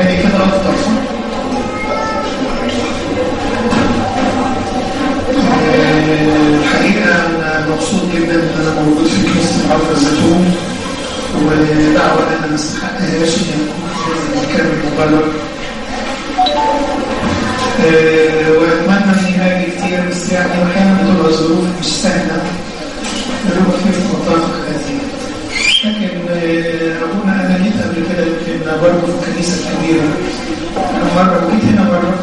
يعني كده أفضل صح؟ الحقيقة أنا مبسوط جدا إن أنا موجود في كنيسة العرفة الزيتون ودعوة أنا ما استحقهاش إن أكون في المكان المبرر وأتمنى إني أجي كتير بس يعني أحيانا بتبقى الظروف مش سهلة بنبقى في مطاف هذه لكن ربنا أنا جيت قبل كده يمكن برضه في الكنيسة الكبيرة أنا مرة وجيت هنا مرة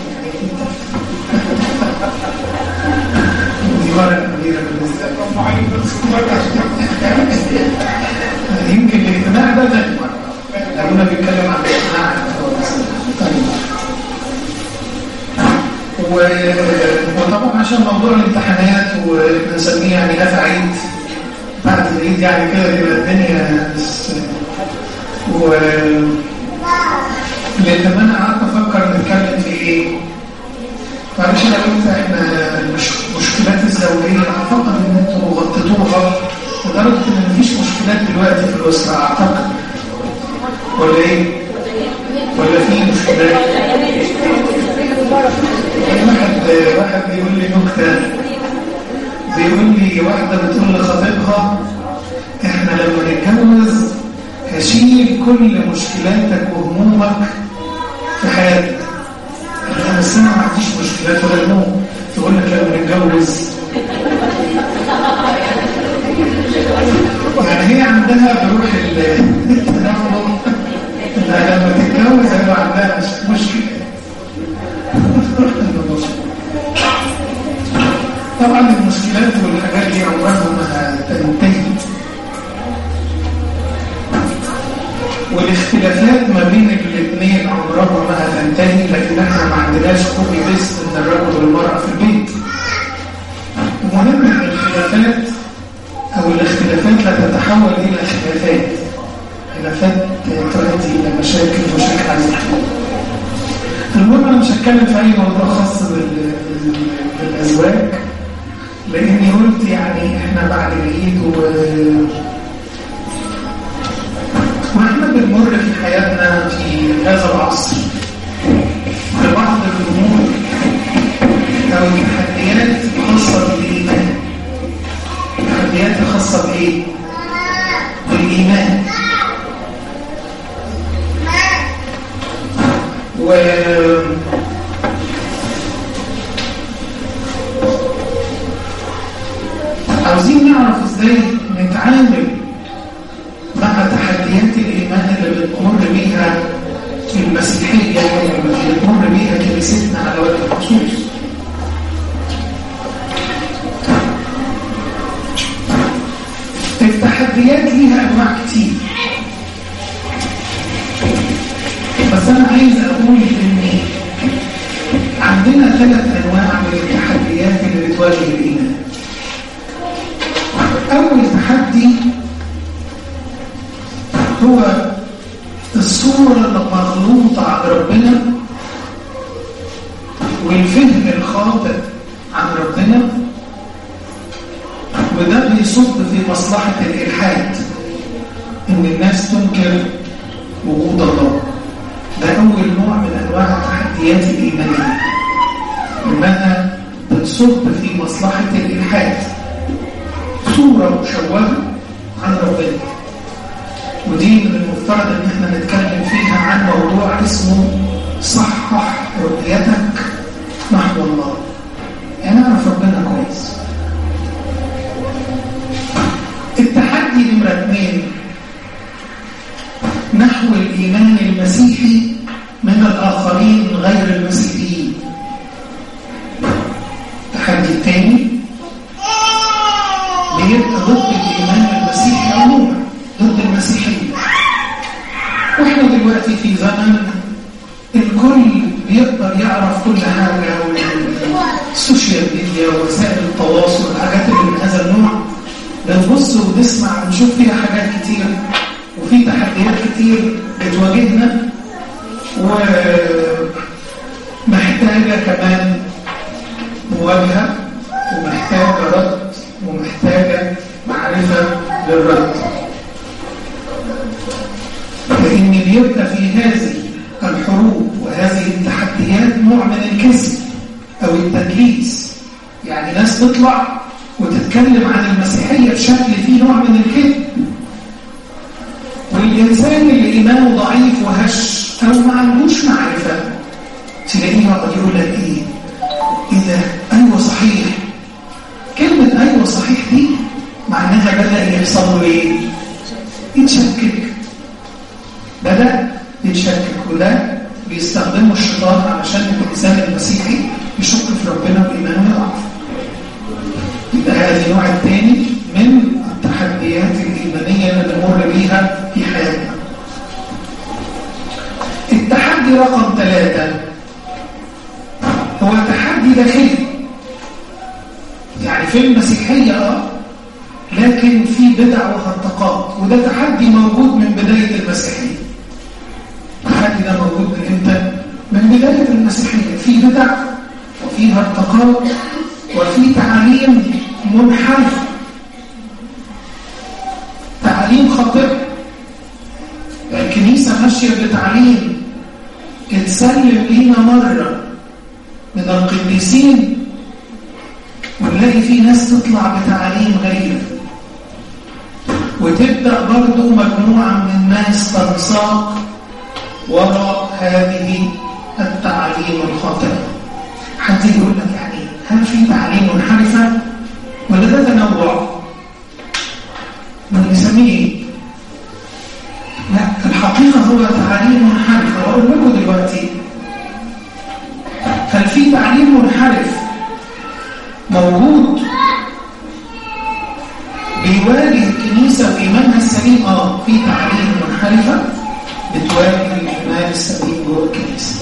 دي مرة كبيرة بالنسبة لي يمكن الاجتماع ده تاني مرة أبونا بيتكلم عن الاجتماع وطبعا عشان موضوع الامتحانات وبنسميه يعني نفع عيد بعد العيد يعني كده بيبقى الدنيا بس و لما انا قعدت افكر نتكلم في ايه معلش انا قلت احنا مش مشكلات الزوجيه اعتقد ان انتوا غطيتوها لدرجه ان مفيش مشكلات دلوقتي في الاسره اعتقد ولا ايه؟ ولا في مشكلات؟ واحد واحد بيقول لي نكته بيقول لي واحده بتقول لخطيبها احنا لما نتجوز هشيل كل مشكلاتك وهمومك في حياتك انا بس انا ما عنديش مشكلات ولا هموم تقول لك لما نتجوز يعني هي عندها بروح التنمر انها لما تتجوز هيبقى عندها مشكله طبعا المشكلات والحاجات دي عمرها ما تنتهي والاختلافات ما بين الاثنين عمرها ما هتنتهي لكن احنا ما عندناش كوبي بيست ان الرجل والمرأة في البيت المهم ان الخلافات او الاختلافات لا تتحول الى خلافات خلافات تؤدي الى مشاكل مشاكل عايزة المهم انا مش هتكلم في اي موضوع خاص بالازواج لاني قلت يعني احنا بعد العيد و واحنا بنمر في حياتنا في هذا العصر ببعض الامور او التحديات الخاصه بالايمان التحديات الخاصه بايه؟ بالايمان و عاوزين نعرف ازاي نتعامل مع تحديات الإيمان اللي بتمر بيها المسيحية اللي بتمر بيها كنيستنا على وجه الخصوص التحديات ليها أنواع كتير بس أنا عايز أقول إن عندنا ثلاث أنواع من التحديات اللي بتواجه الإيمان أول تحدي هو الصورة المغلوطة عن ربنا والفهم الخاطئ عن ربنا وده بيصب في مصلحة الإلحاد إن الناس تنكر وجود الله ده أول نوع من أنواع التحديات الإيمانية إنها بتصب في مصلحة الإلحاد صورة مشوهة عن ربنا ودي من المفترض ان احنا نتكلم فيها عن موضوع اسمه صحح رؤيتك نحو الله يعني اعرف ربنا كويس التحدي نمرة اثنين نحو الإيمان المسيحي من الآخرين غير المسيحيين التحدي الثاني بيبقى ضد الإيمان المسيحي عموما ضد المسيحية واحنا دلوقتي في زمن الكل بيقدر يعرف كل حاجة والسوشيال ميديا ووسائل التواصل الحاجات اللي من هذا النوع بنبص ونسمع ونشوف فيها حاجات كتير وفي تحديات كتير بتواجهنا ومحتاجة كمان مواجهة ومحتاجة رد ومحتاجة معرفة للرد لأن بيبقى في هذه الحروب وهذه التحديات نوع من الكذب أو التدليس يعني ناس تطلع وتتكلم عن المسيحية بشكل فيه نوع من الكذب والإنسان اللي إيمانه ضعيف وهش أو ما عندوش معرفة تلاقيه يقعد يقول لك إيه إيه ده أيوة صحيح كلمة أيوة صحيح دي معناها بدأ يحصل له إيه يتشكك بدأ يتشكك وده بيستخدمه الشيطان علشان الإنسان المسيحي يشك في ربنا وإيمانه يضعف يبقى هذا النوع الثاني من التحديات الإيمانية اللي بنمر بيها في حياتنا التحدي رقم ثلاثة هو تحدي داخلي يعني في المسيحية اه لكن في بدع وهرطقات وده تحدي موجود من بداية المسيحية التحدي ده موجود من امتى؟ من بداية المسيحية في بدع وفي هرطقات وفي تعاليم منحرفة تعاليم خاطئة الكنيسة ماشية بتعليم اتسلم لينا مرة من القديسين ونلاقي في ناس تطلع بتعاليم غير وتبدأ برضو مجموعة من الناس تنساق وراء هذه التعاليم الخاطئة حد يقول لك يعني هل في تعاليم منحرفة ولا ده تنوع بنسميه ايه لا الحقيقة هو تعاليم منحرفة وأقول لكم دلوقتي هل في تعليم منحرف موجود بيواجه الكنيسة وإيمانها السليم اه في تعليم منحرفة بتواجه الإيمان السليم جوه الكنيسة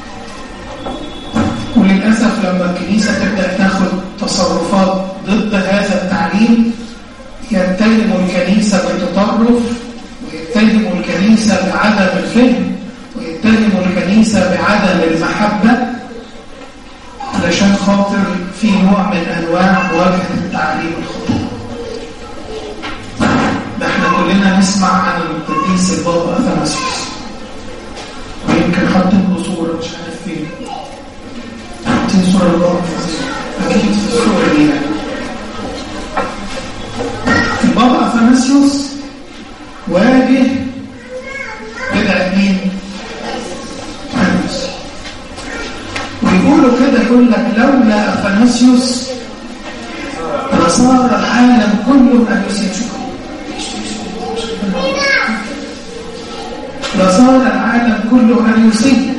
وللأسف لما الكنيسة تبدأ تاخد تصرفات ضد هذا التعليم يتهم الكنيسة بالتطرف ويتهم الكنيسة بعدم الفهم ويتهم الكنيسة بعدم المحبة علشان خاطر في نوع من أنواع مواجهة التعليم الخطأ ده احنا كلنا نسمع عن القديس البابا أثناسيوس ويمكن حاطين له صورة مش عارف فين حاطين صورة البابا أكيد في الصورة دي يعني البابا أثناسيوس واجه بدعة مين؟ أثناسيوس ويقولوا كده يقول لك لولا أثناسيوس لصار العالم كله أنوسيتشوك لصار العالم كله أنوسي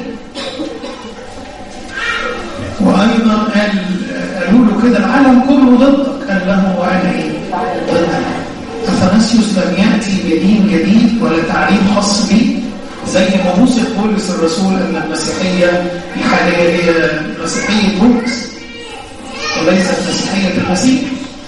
وأيضا قال قالوا له كده العالم كله ضدك قال له وأنا إيه؟ ضدك أثناسيوس لم يأتي بدين جديد ولا تعليم خاص به زي ما وصف بولس الرسول أن المسيحية الحالية هي مسيحية بولس وليست مسيحية المسيح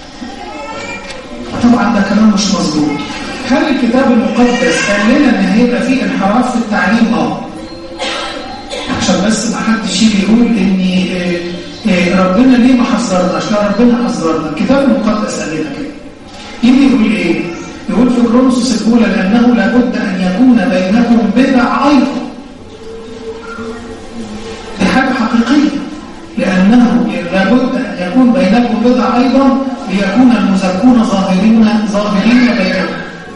طبعا ده كلام مش مظبوط هل الكتاب المقدس قال لنا ان هيبقى فيه انحراف في التعليم اه عشان بس ما حدش يجي يقول ان إيه إيه ربنا ليه ما حذرناش لا ربنا حذرنا الكتاب المقدس قال لنا كده يجي يقول ايه يقول في كرونسوس الاولى لانه لابد ان يكون بينكم بدع ايضا دي حاجه حقيقيه لانه لابد ان يكون بينكم بدع ايضا ليكون المزكون ظاهرين ظاهرين بينكم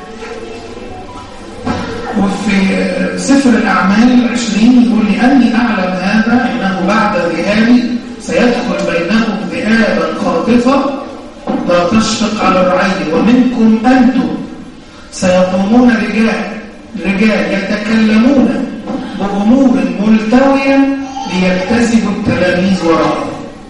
وفي سفر الأعمال العشرين يقول لأني أعلم هذا أنه بعد ذهابي سيدخل بينهم ذئابا قاطفة لا تشفق على الرعية ومنكم أنتم سيقومون رجال رجال يتكلمون بأمور ملتوية ليجتذبوا التلاميذ وراءهم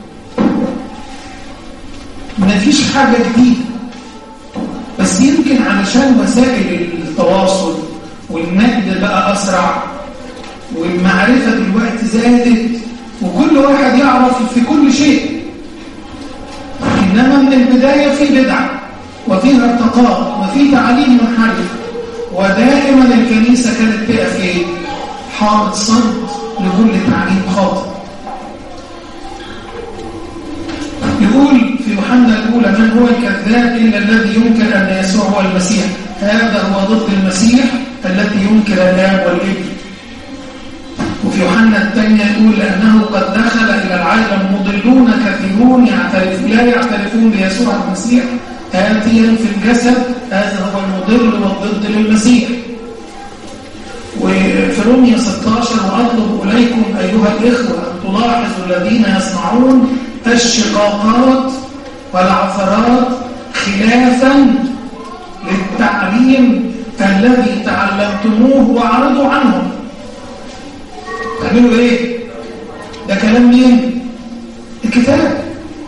مفيش حاجة جديدة بس يمكن علشان وسائل التواصل والنقد بقى أسرع والمعرفة دلوقتي زادت وكل واحد يعرف في كل شيء إنما من البداية في بدعة وفي ارتقاء وفي تعليم منحرف ودائما الكنيسة كانت تقف ايه؟ حائط صد لكل تعليم خاطئ يقول في يوحنا الأولى من هو الكذاب إلا الذي ينكر أن يسوع هو المسيح هذا هو ضد المسيح التي ينكر الآب والابن وفي يوحنا الثانية يقول لأنه قد دخل إلى العالم مضلون كثيرون يعترف لا يعترفون بيسوع المسيح آتيا في الجسد هذا هو المضل والضد للمسيح وفي رومية 16 وأطلب إليكم أيها الإخوة أن تلاحظوا الذين يصنعون الشقاقات والعثرات خلافا للتعليم الذي تعلمتموه واعرضوا عنه تعملوا ايه ده كلام مين الكتاب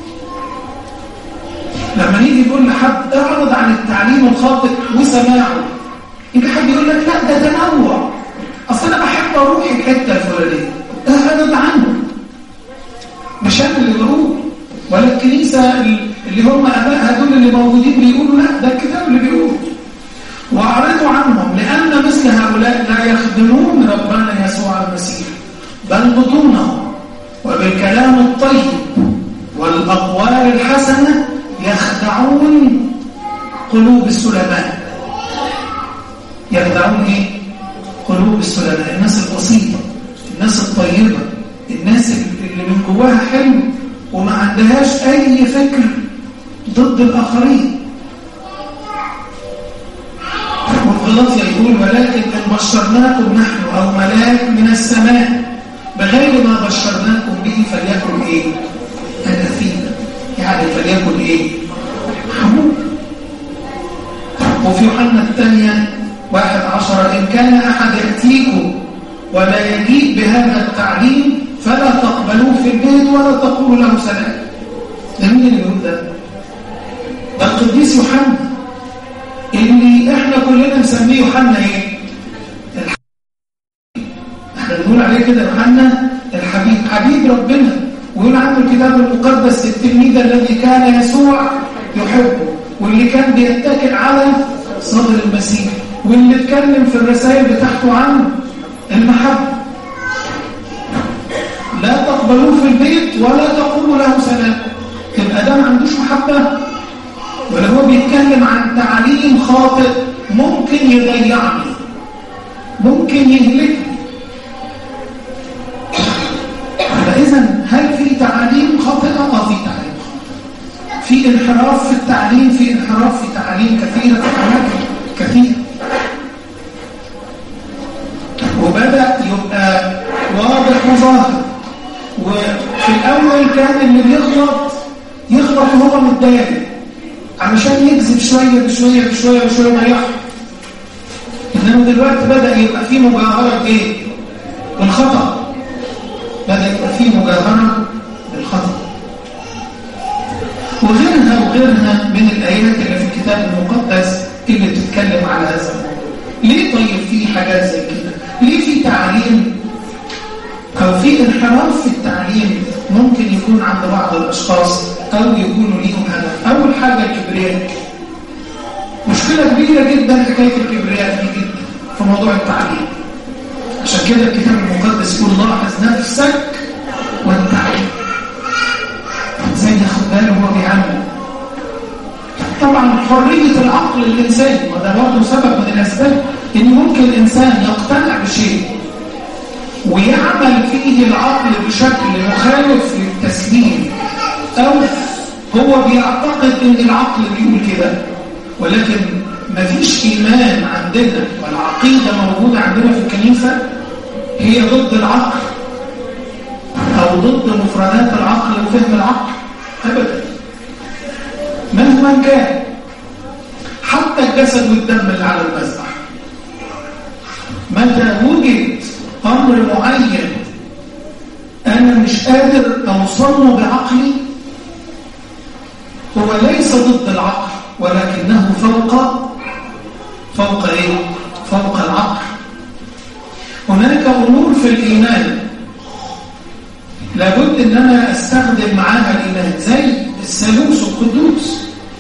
لما نيجي نقول لحد اعرض عن التعليم الخاطئ وسماعه يجي حد يقول لك لا ده تنوع اصل انا بحب اروح الحته الفلانيه ده اعرض عنه مش انا اللي بروح ولا الكنيسه اللي هم ابائها دول اللي موجودين بيقولوا لا ده الكتاب اللي بيقول واعرضوا عنهم لان مثل هؤلاء لا يخدمون ربنا يسوع المسيح بل بطونه وبالكلام الطيب والأقوال الحسنة يخدعون قلوب السلماء يخدعون ايه؟ قلوب السلماء الناس البسيطة الناس الطيبة الناس اللي من جواها حلو وما عندهاش أي فكر ضد الآخرين والغلط يقول ولكن إن بشرناكم نحن أو ملاك من السماء بغير ما بشرناكم به فليكن ايه أنفينا يعني فليكن ايه حمود وفي يوحنا الثانية واحد عشر إن كان أحد يأتيكم ولا يجيب بهذا التعليم فلا تقبلوه في البيت ولا تقولوا له سلام ده مين اللي يقول ده؟ ده القديس يوحنا اللي احنا كلنا نسميه يوحنا ايه؟ احنا بنقول عليه كده يوحنا الحبيب حبيب ربنا ويقول عنه الكتاب المقدس التلميذ الذي كان يسوع يحبه واللي كان بيتكل على صدر المسيح واللي اتكلم في الرسائل بتاعته عن المحبة لا تقبلوه في البيت ولا تقولوا له سلام يبقى ده ما عندوش محبة ولا هو بيتكلم عن تعليم خاطئ ممكن يضيعني ممكن يهلكني فإذا هل في تعليم خاطئة؟ اه في تعليم خاطئ في انحراف في التعليم في انحراف في تعليم كثيرة في أماكن كثيرة وبدأ يبقى واضح وظاهر وفي الأول كان اللي بيغلط يغلط وهو متضايق علشان يكذب شوية بشوية بشوية بشوية ما يحصل إنما دلوقتي بدأ يبقى فيه مجاهرة إيه؟ بالخطأ بدأ يبقى فيه مجاهرة بالخطأ وغيرها وغيرها من الآيات اللي في الكتاب المقدس اللي بتتكلم على هذا الموضوع ليه طيب في حاجات زي كده ليه في تعليم أو في انحراف في التعليم ممكن يكون عند بعض الأشخاص أو يكونوا ليهم هدف أول حاجة الكبرياء مشكلة كبيرة جدا حكاية الكبرياء دي جدا في موضوع التعليم عشان كده الكتاب المقدس يقول لاحظ نفسك والتعليم ازاي ياخد باله وهو بيعلم طبعا حرية العقل الإنساني وده برضه سبب من الأسباب إن ممكن الإنسان يقتنع بشيء ويعمل فيه العقل بشكل مخالف للتسليم أو هو بيعتقد إن العقل بيقول كده ولكن مفيش إيمان عندنا والعقيدة موجودة عندنا في الكنيسة هي ضد العقل أو ضد مفردات العقل وفهم العقل أبدا مهما كان حتى الجسد والدم اللي على المذبح متى وجد أمر معين أنا مش قادر أوصله بعقلي هو ليس ضد العقل ولكنه فوق فوق إيه؟ فوق العقل هناك أمور في الإيمان لابد أن أنا أستخدم معاها الإيمان زي الثالوث القدوس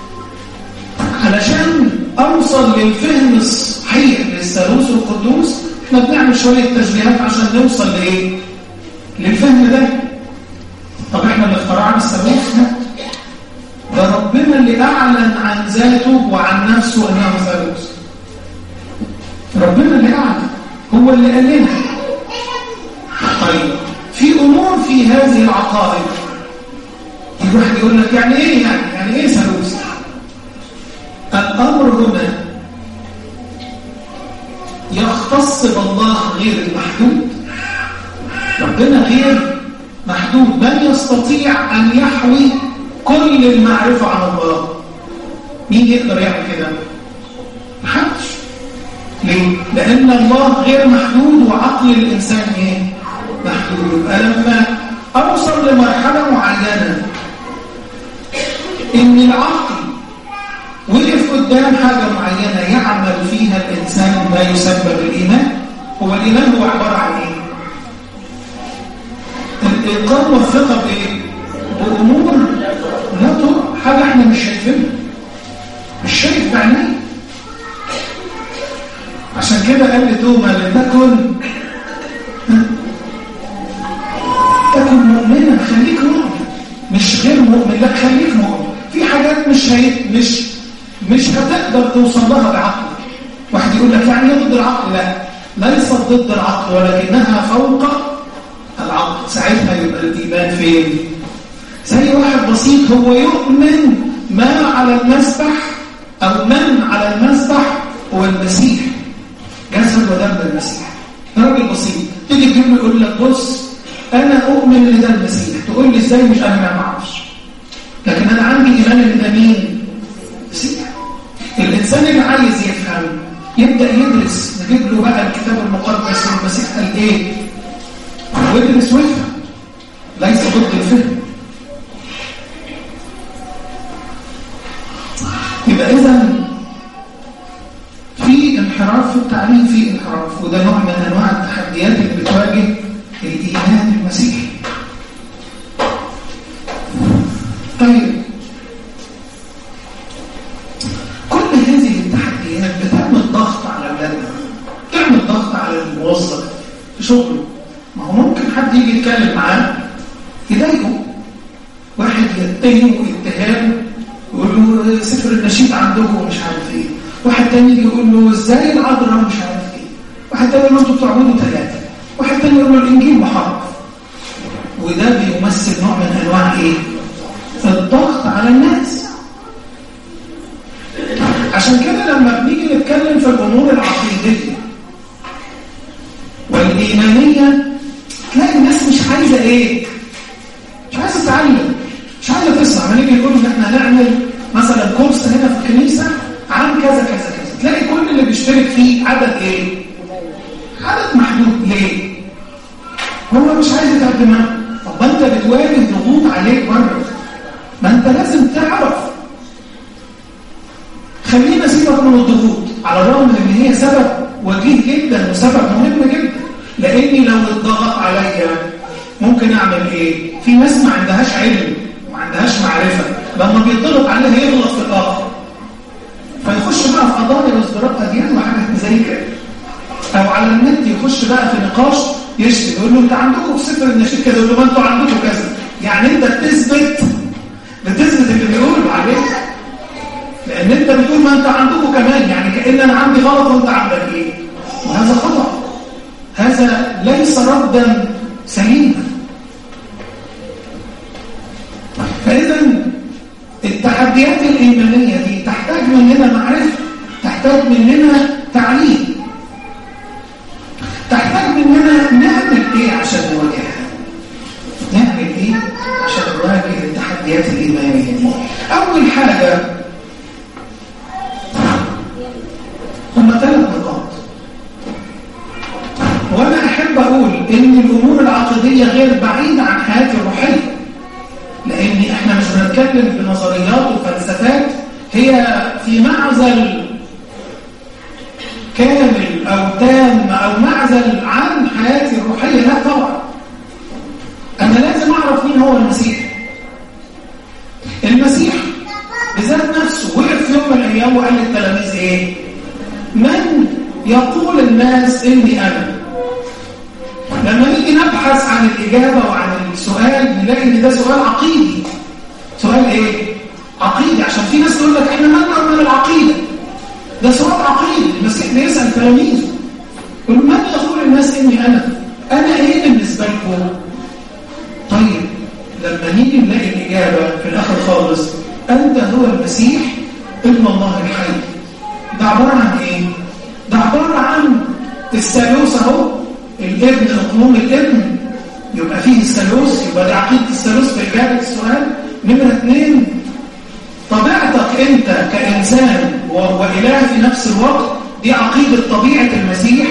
علشان أوصل للفهم الصحيح للثالوث القدوس احنا بنعمل شوية تشبيهات عشان نوصل لإيه؟ للفهم ده طب احنا اللي اخترعنا الثالوث ده ربنا اللي أعلن عن ذاته وعن نفسه أنه ثالوث ربنا اللي أعلن هو اللي قال لنا في هذه العقائد الواحد يقول لك يعني ايه يعني يعني ايه ثالوث الامر هنا يختص بالله غير المحدود ربنا غير محدود من يستطيع ان يحوي كل المعرفه عن الله مين يقدر يعمل كده محدش ليه لان الله غير محدود وعقل الانسان ايه محدود يبقى لما اوصل لمرحله معينه ان العقل وقف قدام حاجة معينة يعمل فيها الإنسان ما يسمى بالإيمان هو الإيمان هو عبارة عن إيه؟ الإيقان والثقة بإيه؟ بأمور لا ترى حاجة إحنا مش شايفينها مش شايف بعينيه عشان كده قال لتوما لتكن تكن مؤمنا خليك مؤمن مش غير مؤمن لا خليك مؤمن في حاجات مش هي مش مش هتقدر توصل لها بعقلك واحد يقول لك يعني ايه ضد العقل لا ليست ضد العقل ولكنها فوق العقل ساعتها يبقى الايمان فين زي واحد بسيط هو يؤمن ما على المسبح او من على المسبح هو المسيح جسد ودم المسيح راجل بسيط تيجي تجيب له يقول لك بص انا اؤمن ان ده المسيح تقول لي ازاي مش انا ما اعرفش لكن انا عندي ايمان ان ده مين مسيح الانسان اللي عايز يفهم يبدا يدرس نجيب له بقى الكتاب المقدس والمسيح قال ايه ويدرس ويفهم ليس ضد الفهم يبقى اذا في انحراف في التعليم في انحراف وده نوع من انواع التحديات اللي بتواجه الايمان المسيحي طيب كل هذه التحديات بتعمل ضغط على اولادنا بتعمل ضغط على الموظف في شغله ما هو ممكن حد يجي يتكلم معاه يضايقه واحد يتهمه اتهام يقول له سفر النشيد عندكم ومش عارف ايه واحد تاني يجي يقول له ازاي العذراء مش عارف ايه واحد تاني يقول له انتوا بتعبدوا ثلاثه واحد تاني يقول له الانجيل محرف وده بيمثل نوع من انواع ايه الضغط على الناس عشان كده لما بنيجي نتكلم في الامور العقيديه والايمانيه تلاقي الناس مش عايزه ايه مش عايزه تتعلم مش عايزه تسمع ما نيجي نقول ان احنا هنعمل مثلا كورس هنا في الكنيسه عن كذا كذا كذا تلاقي كل اللي بيشترك فيه عدد ايه عدد محدود ليه هو مش عايز يتقدم طب ما انت بتواجه ضغوط عليك بره ما انت لازم تعرف خلينا سيبك من الضغوط على الرغم من ان هي سبب وجيه جدا وسبب مهم جدا لاني لو اتضغط عليا ممكن اعمل ايه في ناس ما عندهاش علم ما عندهاش معرفه لما بيتضغط عليها يغلط في الاخر فيخش بقى في قضايا واصدارات اديان وحاجات زي كده او على النت يخش بقى في نقاش يشتم يقول له انت عندكم في سفر النشيد كذا يقول له ما انتوا عندكم كذا يعني انت بتثبت بتثبت اللي بيقولوا عليك لان انت بتقول ما انت عندكم كمان يعني كان انا عندي غلط وانت عندك ايه وهذا خطا هذا ليس ردا سليما فاذا التحديات الايمانيه دي تحتاج مننا معرفه تحتاج مننا تعليم تحتاج مننا نعمل ايه عشان نواجهها نعمل ايه عشان نواجه التحديات الايمانيه دي اول حاجه هم ثلاث نقاط وانا احب اقول ان الامور العقديه غير بعيده عن حياتي الروحيه لان احنا مش بنتكلم بنظريات وفلسفات هي في معزل كامل او تام او معزل عن حياتي الروحيه لا طبعا انا لازم اعرف مين هو المسيح المسيح بذات نفسه وقف في يوم من الايام وقال للتلاميذ ايه من يقول الناس اني انا لما نيجي نبحث عن الاجابه وعن السؤال نلاقي ان ده سؤال عقيدي سؤال ايه عقيدي عشان في ناس تقول لك احنا نقرا من العقيده ده سؤال عقيدي المسيح بيسال تلاميذه يقول من يقول الناس اني انا انا ايه بالنسبه لكم لما نيجي نلاقي الإجابة في الآخر خالص أنت هو المسيح ابن الله الحي ده عبارة عن إيه؟ ده عبارة عن الثالوث أهو الابن أقنوم الابن يبقى فيه الثالوث يبقى دي عقيدة الثالوث في إجابة السؤال نمرة اثنين طبيعتك أنت كإنسان وإله في نفس الوقت دي عقيدة طبيعة المسيح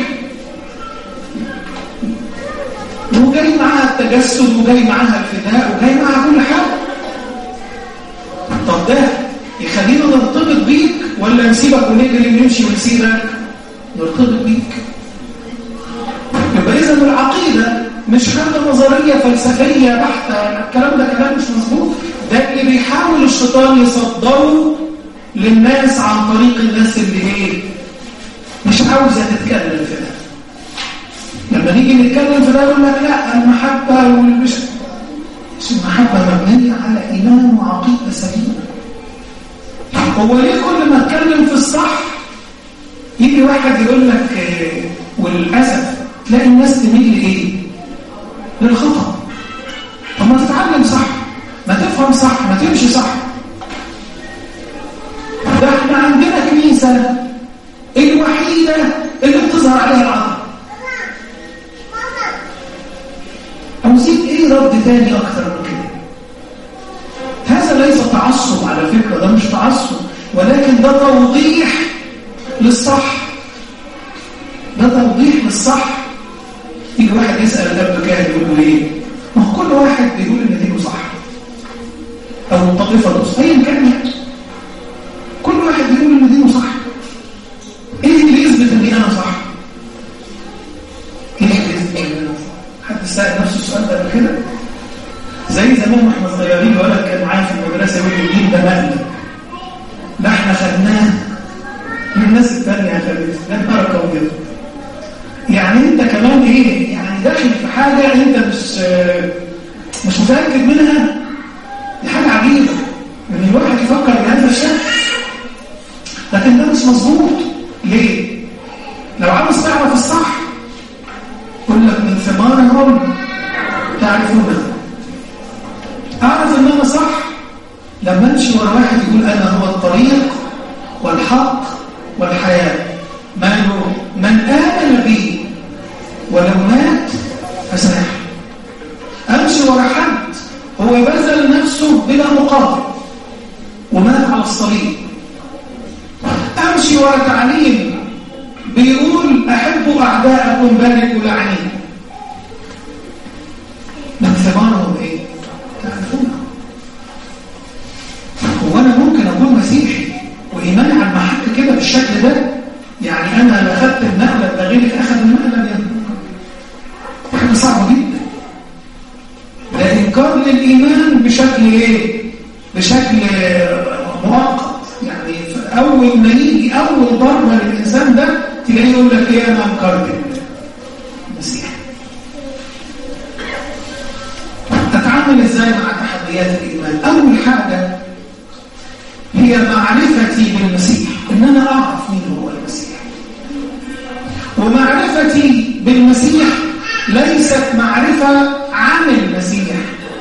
وجاي معاها التجسد وجاي معاها الفداء وجاي معاها كل حاجة طب ده يخلينا نرتبط بيك ولا نسيبك ونجري ونمشي ونسيبك نرتبط بيك يبقى إذا العقيدة مش حاجة نظرية فلسفية بحتة الكلام ده كلام مش مظبوط ده اللي بيحاول الشيطان يصدره للناس عن طريق الناس اللي ايه مش عاوزة تتكلم في ده لما نيجي نتكلم في ده يقول لك لا المحبة والمش مش المحبة مبنية على إيمان وعقيدة سليمة هو ليه كل ما اتكلم في الصح يجي واحد يقول لك وللأسف تلاقي الناس تميل لإيه؟ للخطأ طب ما تتعلم صح ما تفهم صح ما تمشي صح ده احنا عندنا كنيسة الوحيدة اللي بتظهر عليها العظمة عاوزين ايه رد تاني اكتر من كده هذا ليس تعصب على فكرة ده مش تعصب ولكن ده توضيح للصح ده توضيح للصح يجي واحد يسأل الأب كاهن يقول له ايه ما هو كل واحد بيقول ان دينه صح او الطائفة الأصل ايا كان كل واحد بيقول ان دينه صح ايه اللي يثبت ان انا صح ايه اللي يثبت ان انا صح حد سأل نفسه السؤال ده قبل كده زي زمان واحنا صغيرين ولد كان معايا في المدرسة يقول لي الدين ده مقلب لا احنا خدناه من الناس الثانية يا خالد ده بركة وكده يعني انت كمان ايه يعني داخل في حاجة انت مش مش متأكد منها دي حاجة عجيبة ان الواحد يفكر بهذا الشكل لكن ده مش مظبوط ليه لو عاوز تعرف الصح قل لك من ثمارهم تعرفونها اعرف ان انا صح لما امشي ورا واحد يقول انا هو الطريق والحق والحياه ماله من امن بي ولو مات فسيحيا امشي ورا حد هو بذل نفسه بلا مقابل ومات على الصليب امشي ورا تعليم بيقول احبوا اعداءكم باركوا لعنين من ثمارهم ايه تعرفونها هو انا ممكن اكون مسيحي وايماني على المحك كده بالشكل ده يعني انا لا خدت المقلب ده غيرك اخذ المقلب يعني حاجه صعبه جدا ده انكار للايمان بشكل ايه بشكل مؤقت يعني اول ما يجي اول ضربه للانسان ده تلاقيه يقول لك ايه انا انكرت المسيح تتعامل ازاي مع تحديات الايمان اول حاجه هي معرفتي بالمسيح ان انا اعرف مين هو المسيح ومعرفتي بالمسيح ليست معرفه عن المسيح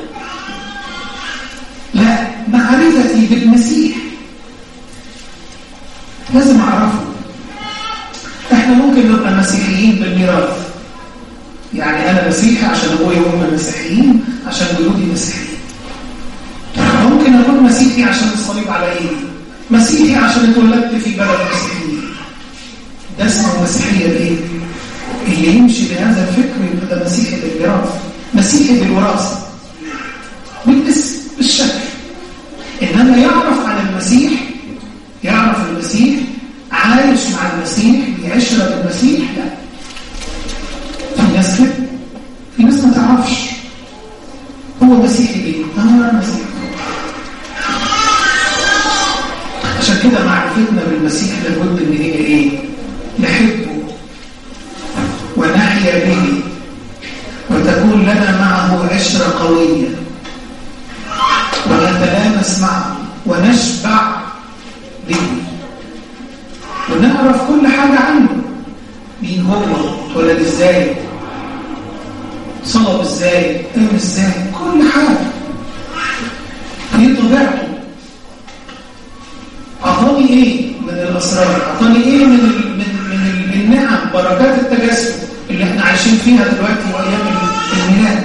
لا معرفتي بالمسيح لازم اعرفه احنا ممكن نبقى مسيحيين بالميراث يعني انا مسيحي عشان ابويا وامي مسيحيين عشان جدودي مسيحيين ممكن اكون مسيحي عشان الصليب على ايدي مسيحي عشان اتولدت في بلد مسيحي ده اسمه المسيحيه الايه اللي يمشي بهذا الفكر يبقى ده مسيحي بالميراث مسيحي بالوراثه بالاسم بالشكل انما يعرف عن المسيح يعرف المسيح عايش مع المسيح بعشرة المسيح لا في ناس كده في ناس ما تعرفش هو مسيحي ليه؟ أنا مسيحي عشان كده معرفتنا بالمسيح لابد ان هي ايه؟ نحبه ونحيا به وتكون لنا معه عشرة قوية ونتلامس معه ونشبع به ونعرف كل حاجة عنه مين هو اتولد ازاي صلب ازاي قام ازاي كل حاجة دي طبيعته أعطاني إيه من الأسرار أعطاني إيه من ال من من النعم بركات التجسد اللي احنا عايشين فيها دلوقتي وأيام الميلاد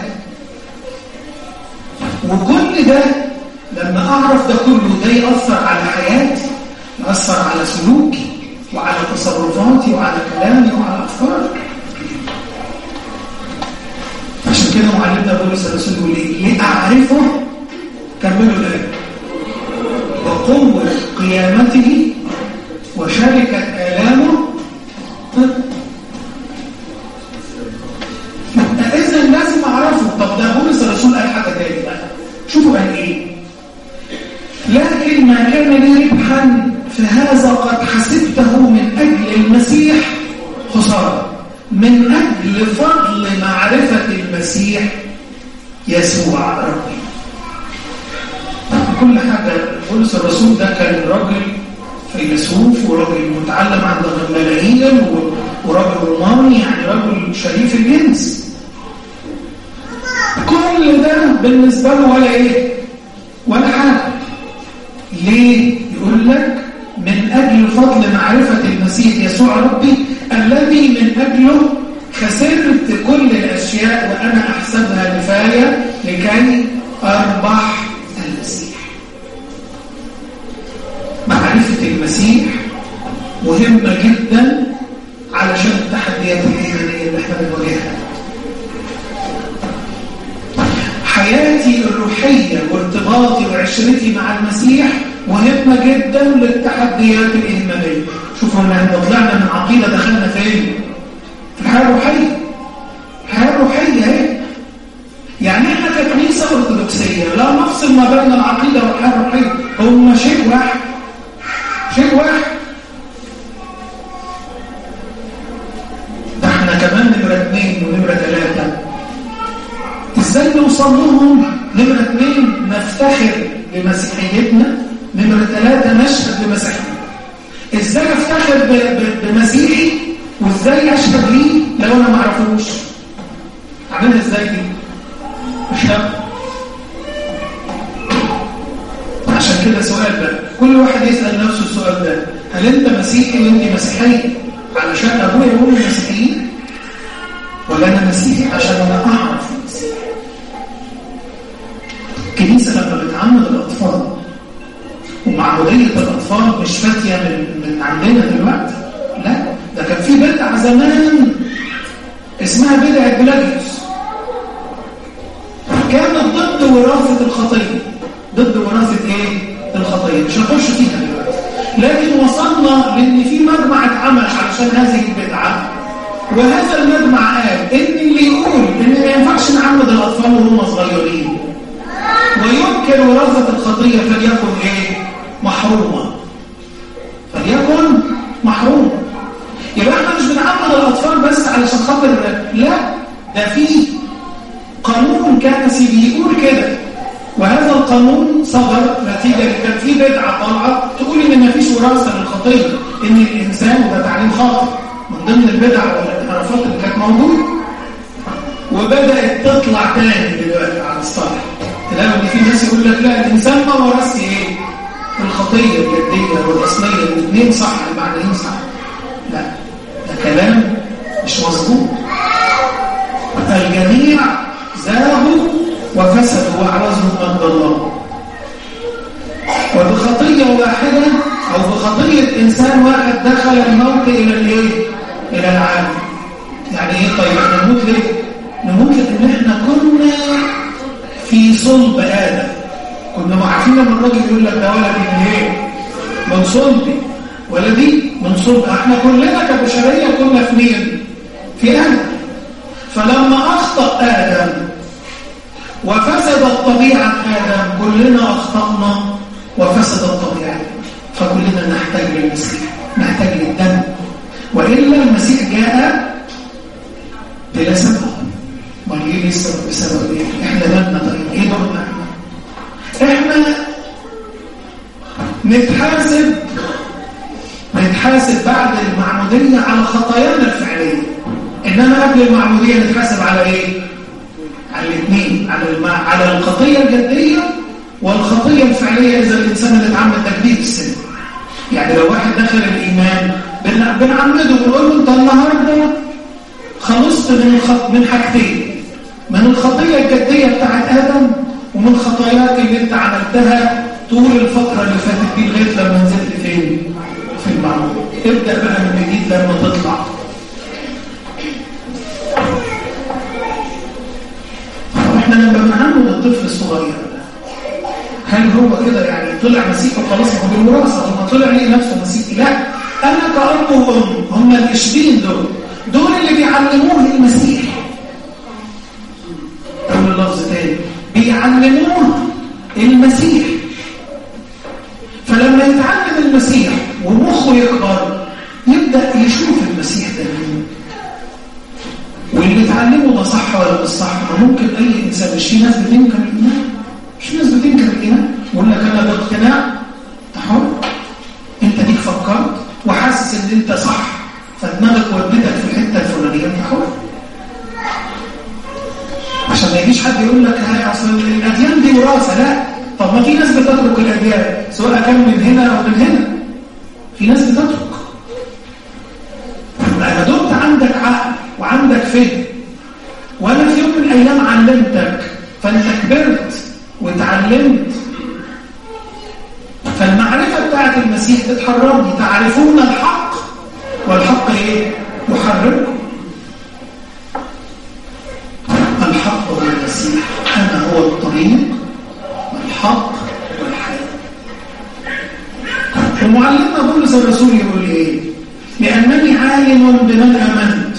وكل ده لما أعرف ده كله ده يأثر على حياتي يأثر على سلوكي وعلى تصرفاتي وعلى كلامي وعلى أفكاري عشان كده معلمنا بولس الرسول يقول ايه لأعرفه كملوا الآية وقوة قيامته وشركة آلامه إذا لازم أعرفه طب ده بولس الرسول قال حاجة تاني بقى شوفوا قال إيه لكن ما كان لي ربحا فهذا قد حسبته من أجل المسيح خسارة من أجل فضل معرفة المسيح يسوع ربي كل حاجة بولس الرسول ده كان راجل فيلسوف وراجل متعلم عند الملايين وراجل روماني يعني راجل شريف الجنس كل ده بالنسبة له ولا ايه ولا حاجة ليه يقول لك من أجل فضل معرفة المسيح يسوع ربي الذي من أجله خسرت كل الأشياء وأنا أحسبها نفاية لكي أربح المسيح معرفة المسيح مهمة جدا علشان التحديات الإيمانية اللي احنا بنواجهها حياتي الروحية وارتباطي وعشرتي مع المسيح مهمة جدا للتحديات الإيمانية شوفوا لما طلعنا من عقيدة دخلنا فين في الحياة الروحية الحياة الروحية اهي يعني احنا ككنيسة أرثوذكسية لا نفصل ما بين العقيدة والحياة الروحية هما شيء واحد شيء واحد ده احنا كمان نمرة اثنين ونمرة ثلاثة ازاي نوصل لهم نمرة اثنين نفتخر بمسيحيتنا نمرة ثلاثة نشهد بمسيحنا ازاي افتخر بمسيحي وازاي اشهد ليه لو انا ما اعرفوش اعملها ازاي دي مش فاهم عشان كده سؤال بقى كل واحد يسأل نفسه السؤال ده هل انت مسيحي وانت مسيحي علشان ابويا يقول مسيحيين ولا انا مسيحي عشان انا اعرف المسيح الكنيسة لما بتعمد الاطفال ومعمودية الأطفال مش فاتية من, من عندنا دلوقتي لا ده كان في بدعة زمان اسمها بدعة بلاجيوس كانت ضد وراثة الخطية ضد وراثة ايه؟ الخطية مش هنخش فيها دلوقتي لكن وصلنا لان في مجمع اتعمل علشان هذه البدعة وهذا المجمع قال ان اللي يقول ان ما ينفعش نعمد الاطفال وهم صغيرين وينكر وراثة الخطية فليكن ايه؟ محرومة فليكن محرومة يبقى احنا مش بنعمد الاطفال بس علشان خاطر لا ده في قانون كنسي بيقول كده وهذا القانون صدر نتيجة كان في بدعة طالعة تقول ان مفيش وراثة للخطية ان الانسان وده تعليم خاطئ من ضمن البدع والانحرافات اللي كانت موجودة وبدأت تطلع تاني دلوقتي على السطح تلاقي ان في ناس يقول لك لا الانسان ما ورثش ايه الخطية الجدية والأصلية الاثنين صح المعنيين صح لا ده كلام مش مظبوط الجميع زاغوا وفسدوا وعوزهم مجد الله وبخطية واحدة أو بخطية إنسان واحد دخل الموت إلى الإيه؟ إلى العالم يعني إيه طيب احنا نموت ليه؟ نموت لأن احنا كنا في صلب آدم كنا عارفين لما الراجل يقول لك ده ولد من ايه من صلبي ولدي من صلب احنا كلنا كبشريه كنا في مين في ادم فلما اخطا ادم وفسدت طبيعه ادم كلنا اخطانا وفسدت طبيعه فكلنا نحتاج للمسيح نحتاج للدم والا المسيح جاء بلا سبب امال ايه السبب بسبب ايه احنا مالنا طيب ايه دورنا احنا احنا نتحاسب نتحاسب بعد المعمودية على خطايانا الفعلية إنما قبل المعمودية نتحاسب على إيه؟ على الاثنين على الم... على الخطية الجدية والخطية الفعلية إذا الإنسان اللي اتعمد تجديد السن يعني لو واحد دخل الإيمان بنعمده بنقول له أنت النهاردة خلصت من الخط من حاجتين من الخطية الجدية بتاعت آدم ومن خطاياك اللي أنت عملتها طول الفترة اللي فاتت دي لغاية لما نزلت فين؟ في المعمول ابدأ بقى من جديد لما تطلع احنا لما بنعمل الطفل الصغير هل هو كده يعني طلع مسيحي وخلاص هو بالوراثه هو طلع ليه نفسه مسيحي لا انا كأب وام هم الاشبين دول دول اللي بيعلموه المسيح اقول اللفظ تاني بيعلموه المسيح فلما يتعلم المسيح ومخه يكبر يبدأ يشوف المسيح ده واللي اتعلمه ده صح ولا مش صح ممكن اي انسان مش في ناس بتنكر الايمان مش في ناس بتنكر الايمان يقول لك انا باقتناع تحر انت ديك فكرت وحاسس ان انت صح فدماغك ودتك في الحته الفلانيه انت حر عشان ما يجيش حد يقول لك اصل الاديان دي وراثه لا طب ما في ناس بتترك الاديان سواء كان من هنا او من هنا في ناس بتترك ما دمت عندك عقل وعندك فهم وانا في يوم من الايام علمتك فانت كبرت وتعلمت فالمعرفه بتاعت المسيح بتحررني تعرفون الحق والحق ايه يحرركم الحق هو المسيح انا هو الطريق والحق والحياه ومعلمنا بولس الرسول يقول ايه لانني عالم بمن امنت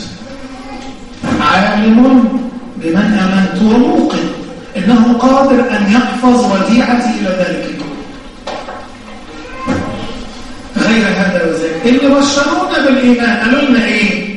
عالم بمن امنت وموقن انه قادر ان يحفظ وديعتي الى ذلك اليوم غير هذا وذاك اللي بشرونا بالايمان قالوا لنا ايه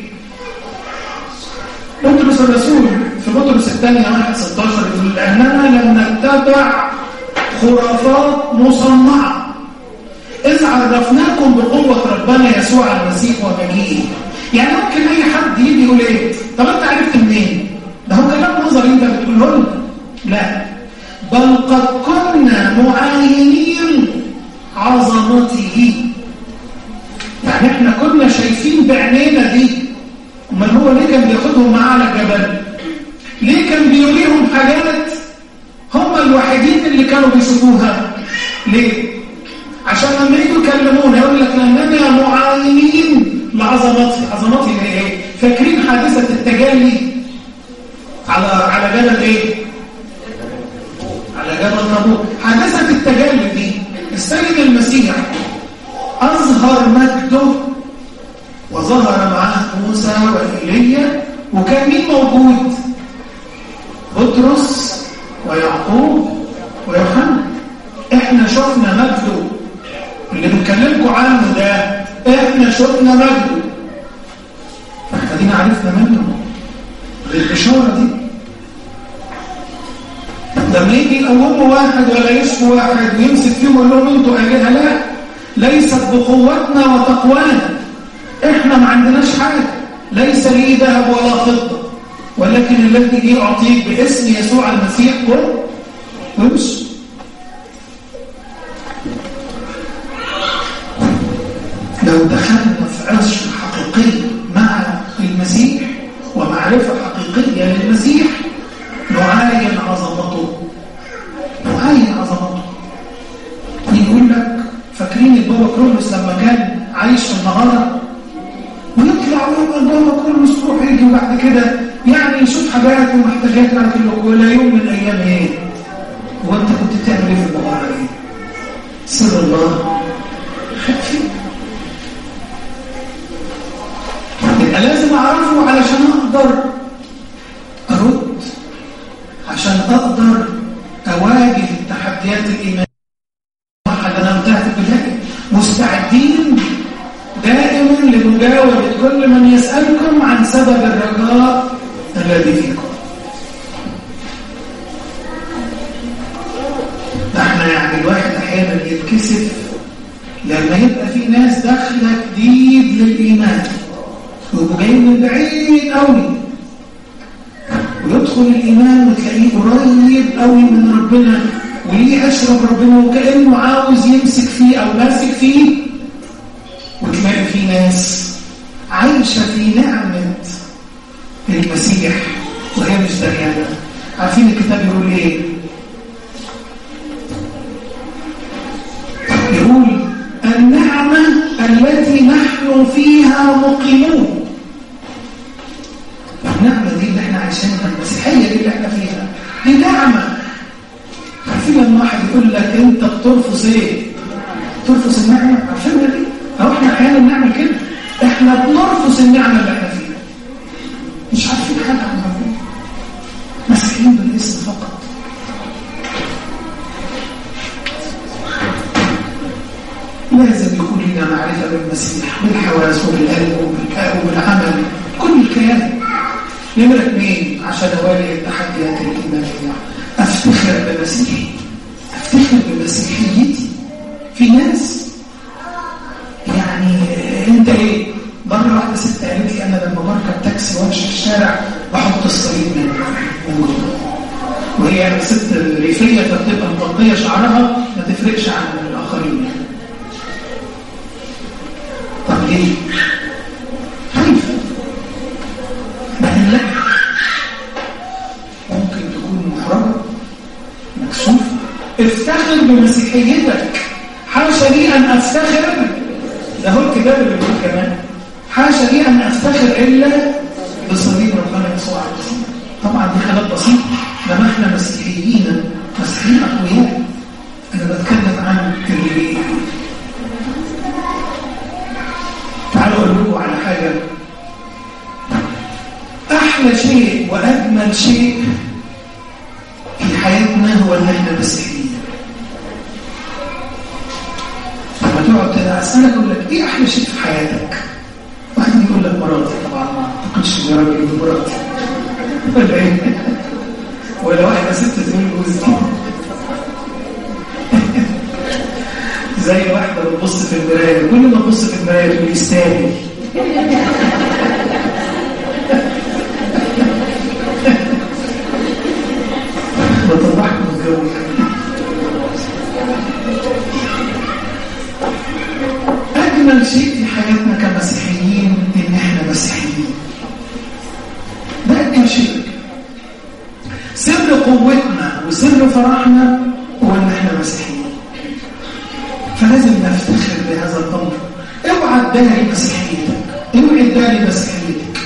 بطرس الرسول في بطرس الثانية 1 16 يقول لأننا لم نتبع خرافات مصنعة إذ عرفناكم بقوة ربنا يسوع المسيح ومجيئه يعني ممكن أي حد يجي يقول إيه طب أنت عرفت منين؟ ده هو كلام نظري أنت بتقوله لنا لا بل قد كنا معاينين عظمته يعني احنا كنا شايفين بعينينا دي امال هو ليه كان بياخدهم معاه على الجبل ليه كان بيوريهم حاجات هم الوحيدين اللي كانوا بيشوفوها ليه عشان لما يجوا يكلمونا يقول لك لاننا معاينين لعظمتي عظمتي اللي هي ايه فاكرين حادثه التجلي على على جبل ايه على جبل طابور حادثه التجلي دي السيد المسيح اظهر مجده وظهر معاه موسى وإيليا وكان مين موجود بطرس ويعقوب ويوحنا احنا شفنا مجده اللي بنكلمكم عنه ده احنا شفنا مجده فاحنا دينا عرفنا منه بالإشارة دي لما يجي يقوموا واحد ولا يشفوا واحد ويمسك فيهم ويقول لهم انتوا آلهة لا ليست بقوتنا وتقوانا احنا ما عندناش حاجة ليس لي ذهب ولا فضة ولكن الذي لي أعطيك باسم يسوع المسيح قل وامشي لو دخلنا في عشق حقيقي مع المسيح ومعرفة حقيقية للمسيح نعاين عظمته نعاين عظمته يقول لك فاكرين البابا كرولوس لما كان عايش في النهارده ويطلع ويبقى البابا كرولوس يروح يجي وبعد كده يعني يشوف حاجات ومحتاجات بعد كده ولا يوم من الايام ايه هو انت كنت بتعمل ايه في المغاره ايه سر الله خفي يبقى لازم اعرفه علشان اقدر ارد عشان اقدر اواجه التحديات الايمانيه انا انتهت بالهدف مستعدين دائما لمجاوبة كل من يسألكم عن سبب الرجاء الذي فيكم احنا يعني الواحد احيانا يتكسف لما يبقى في ناس داخله جديد للايمان ويبقوا جايين من بعيد قوي ويدخل الايمان وتلاقيه قريب قوي من ربنا وليه أشرب ربنا وكأنه عاوز يمسك فيه أو ماسك فيه وتلاقي في ناس عايشة في نعمة المسيح وهي مش دريانة عارفين الكتاب يقول ايه يقول النعمة التي نحن فيها مقيمون النعمة دي اللي احنا عايشينها المسيحية دي اللي احنا فيها دي نعمة عارفين لما واحد يقول لك انت بترفض ايه ترفض النعمة عارفينها دي او احنا احيانا بنعمل كده احنا بنرفض النعمة اللي احنا فيها مش عارفين حاجة عن ربنا مسيحيين بالاسم فقط لازم يكون لنا معرفة بالمسيح بالحواس وبالقلب وبالعمل كل الكيان نمرة اثنين عشان أواجه التحديات الإيمانية أفتخر بمسيحي أفتخر بمسيحيتي في ناس يعني انت ايه مرة واحدة ست قالت لي أنا لما بركب تاكسي وامشي في الشارع بحط الصليب من من جوه وهي يعني ست ريفية فبتبقى مغطية شعرها ما تفرقش عن الآخرين طب ليه؟ خايفة مهلة ممكن تكون محرمة مكسوفة افتخر بمسيحيتك حاشا لي أن أفتخر ده هو الكتاب اللي بيقول كمان حاشا لي أن أفتخر إلا بصليب ربنا يسوع المسيح طبعا دي حاجات بسيطة لما احنا مسيحيين مسيحيين أقوياء أنا بتكلم عن اللي تعالوا أقول لكم على حاجة أحلى شيء وأجمل شيء في حياتنا هو إن احنا مسيحيين لما تقعد كده أسألك أقول لك إيه أحلى شيء في حياتك؟ واحد يقول لك مراتي طبعا ما أعتقدش إن راجل يقول مراتي ولا إيه؟ ولا واحدة ست تقول جوزي زي واحدة بتبص في المراية كل ما تبص في المراية تقول يستاهل بتضحكوا الجو أجمل شيء في حياتنا كمسيحيين إن إحنا مسيحيين ده أجمل شيء سر قوتنا وسر فرحنا هو إن إحنا مسيحيين فلازم نفتخر بهذا الأمر اوعى تداري مسيحيتك اوعى تداري مسيحيتك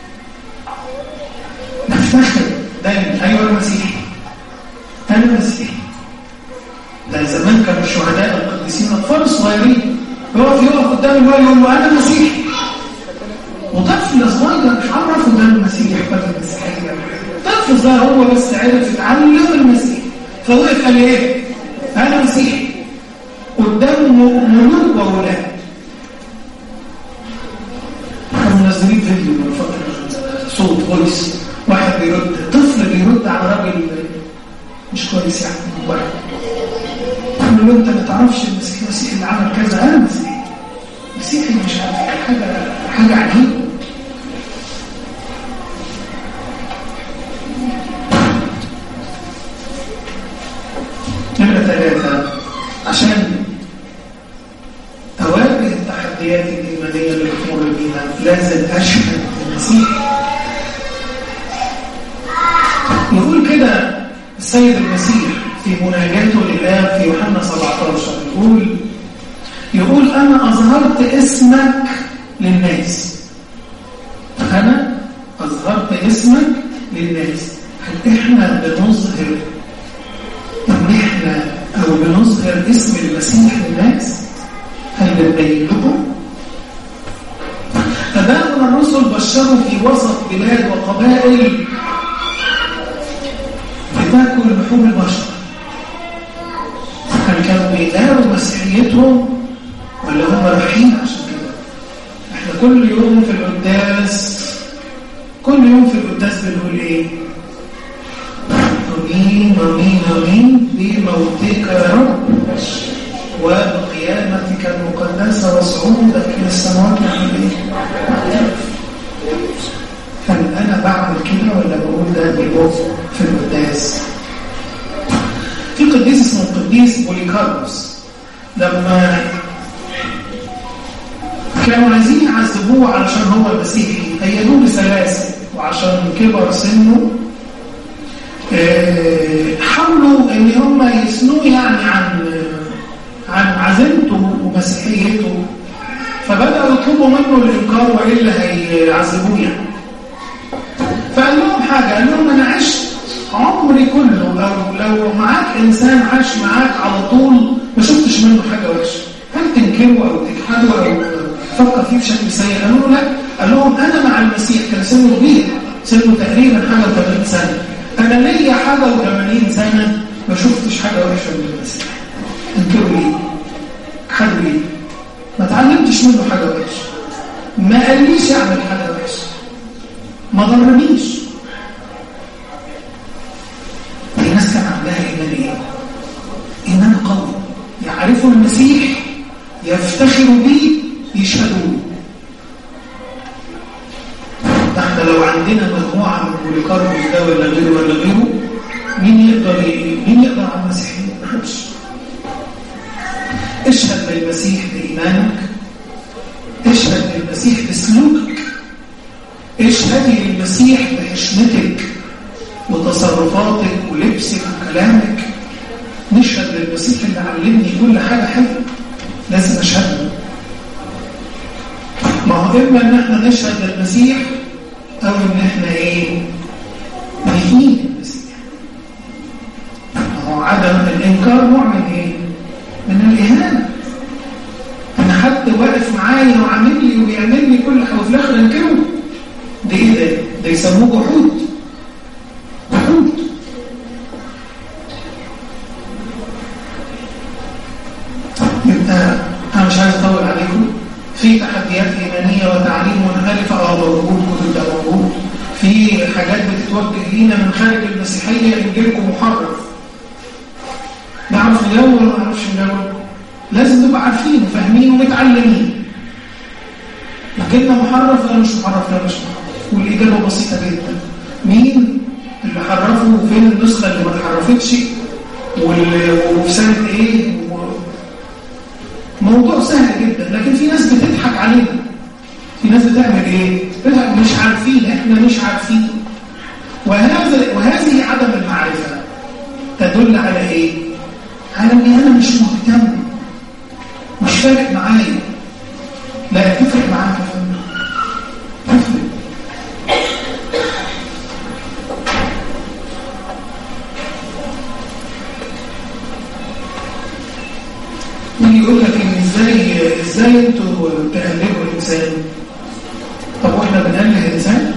نفتخر دايما ايوه المسيحي انا مسيحي ده زمان كانوا الشهداء القديسين اطفال صغيرين يقف يقف قدام الوالي يقول له انا مسيحي وطفل صغير مش عرف ده المسيح ولا المسيحيه طفل صغير هو بس عرف يتعلم المسيح فوقف قال ايه؟ انا مسيحي قدام ملوك وولاد كانوا منزلين فيديو من فتره صوت فويس واحد بيرد طفل بيرد على راجل مش كويس يعني واحد قال له انت ما تعرفش المسيح المسيح اللي عمل كذا انا مسيحي مسيحي مش عارف حاجه حاجه عجيبه نمرة ثلاثة عشان أواجه التحديات الإيمانية اللي بتمر بيها لازم أشهد المسيح يقول كده السيد المسيح في مناجاته لله في يوحنا 17 يقول يقول أنا أظهرت اسمك للناس أنا أظهرت اسمك للناس هل إحنا بنظهر إن إحنا أو بنظهر اسم المسيح للناس هل بنبين لهم أباؤنا الرسل بشروا في وسط بلاد وقبائل بتاكل لحوم البشر هل كانوا بيداروا مسيحيتهم ولا هم رايحين عشان كده احنا كل يوم في القداس كل يوم في القداس بنقول ايه امين امين امين بموتك يا رب وبقيامتك المقدسه وصعودك الى السماوات نعمل ايه هل انا بعمل كده ولا بقول ده بالبوف في القداس في قديس اسمه القديس بوليكاربوس لما كانوا عايزين يعذبوه علشان هو المسيحي قيدوه بسلاسل وعشان كبر سنه آه، حاولوا ان هم يسنوه يعني عن عن عزيمته ومسيحيته فبدأوا يطلبوا منه الإنكار وإلا هيعذبوه يعني فقال لهم حاجة قال لهم أنا عشت عمري كله أو لو معاك إنسان عاش معاك على طول ما شفتش منه حاجة وحشة هل تنكره أو تجحده أو تفكر فيه بشكل سيء قالوا له لا قال لهم أنا مع المسيح كان سنه كبير سنه تقريبا حاجة و80 سنة أنا ليا حاجة و80 سنة ما شفتش حاجة وحشة من المسيح انكروا ليه خدوا ليه ما تعلمتش منه حاجة وحشة ما قاليش اعمل حاجة وحشة ما ضرنيش الناس كان عندها إيمان إيه؟ إيمان قوي يعرفوا المسيح يفتخروا به يشهدوا احنا لو عندنا مجموعة من بوليكاربوس ده ولا غيره ولا غيره مين يقدر مين يقدر على المسيحيين؟ محدش اشهد للمسيح بإيمانك اشهد للمسيح بسلوكك اشهدي للمسيح بحشمتك وتصرفاتك ولبسك وكلامك نشهد للمسيح اللي علمني كل حاجة حلوة لازم اشهد له ما هو إما إن احنا نشهد للمسيح أو إن احنا إيه نهين المسيح ما هو عدم الإنكار نوع من إيه من الإهانة أنا حد واقف معايا وعامل لي وبيعمل لي كل حاجة وفي الآخر أنكره ده إيه ده؟ ده يسموه جحود جحود يبقى أنا مش عايز أطول عليكم في تحديات إيمانية وتعليم منحرفة أو موجود كتب ده موجود في حاجات بتتوجه لينا من خارج المسيحية إنجيلكم محرف نعرف نجاوب ولا ما نعرفش نجاوب لازم نبقى عارفين وفاهمين ومتعلمين لكننا محرف ولا مش محرف لا مش محرف والإجابة بسيطة جدا مين اللي حرفه وفين النسخة اللي ما اتحرفتش وفي سنة ايه موضوع سهل جدا لكن في ناس بتضحك علينا في ناس بتعمل ايه بتضحك مش عارفين احنا مش عارفين وهذا وهذه عدم المعرفة تدل على ايه على اني انا مش مهتم مش فارق معايا لا تفرق معاك يا فندم تفرق يجي يقول لك ان ازاي ازاي انتوا تقلبوا الانسان طب واحنا بنقلب الانسان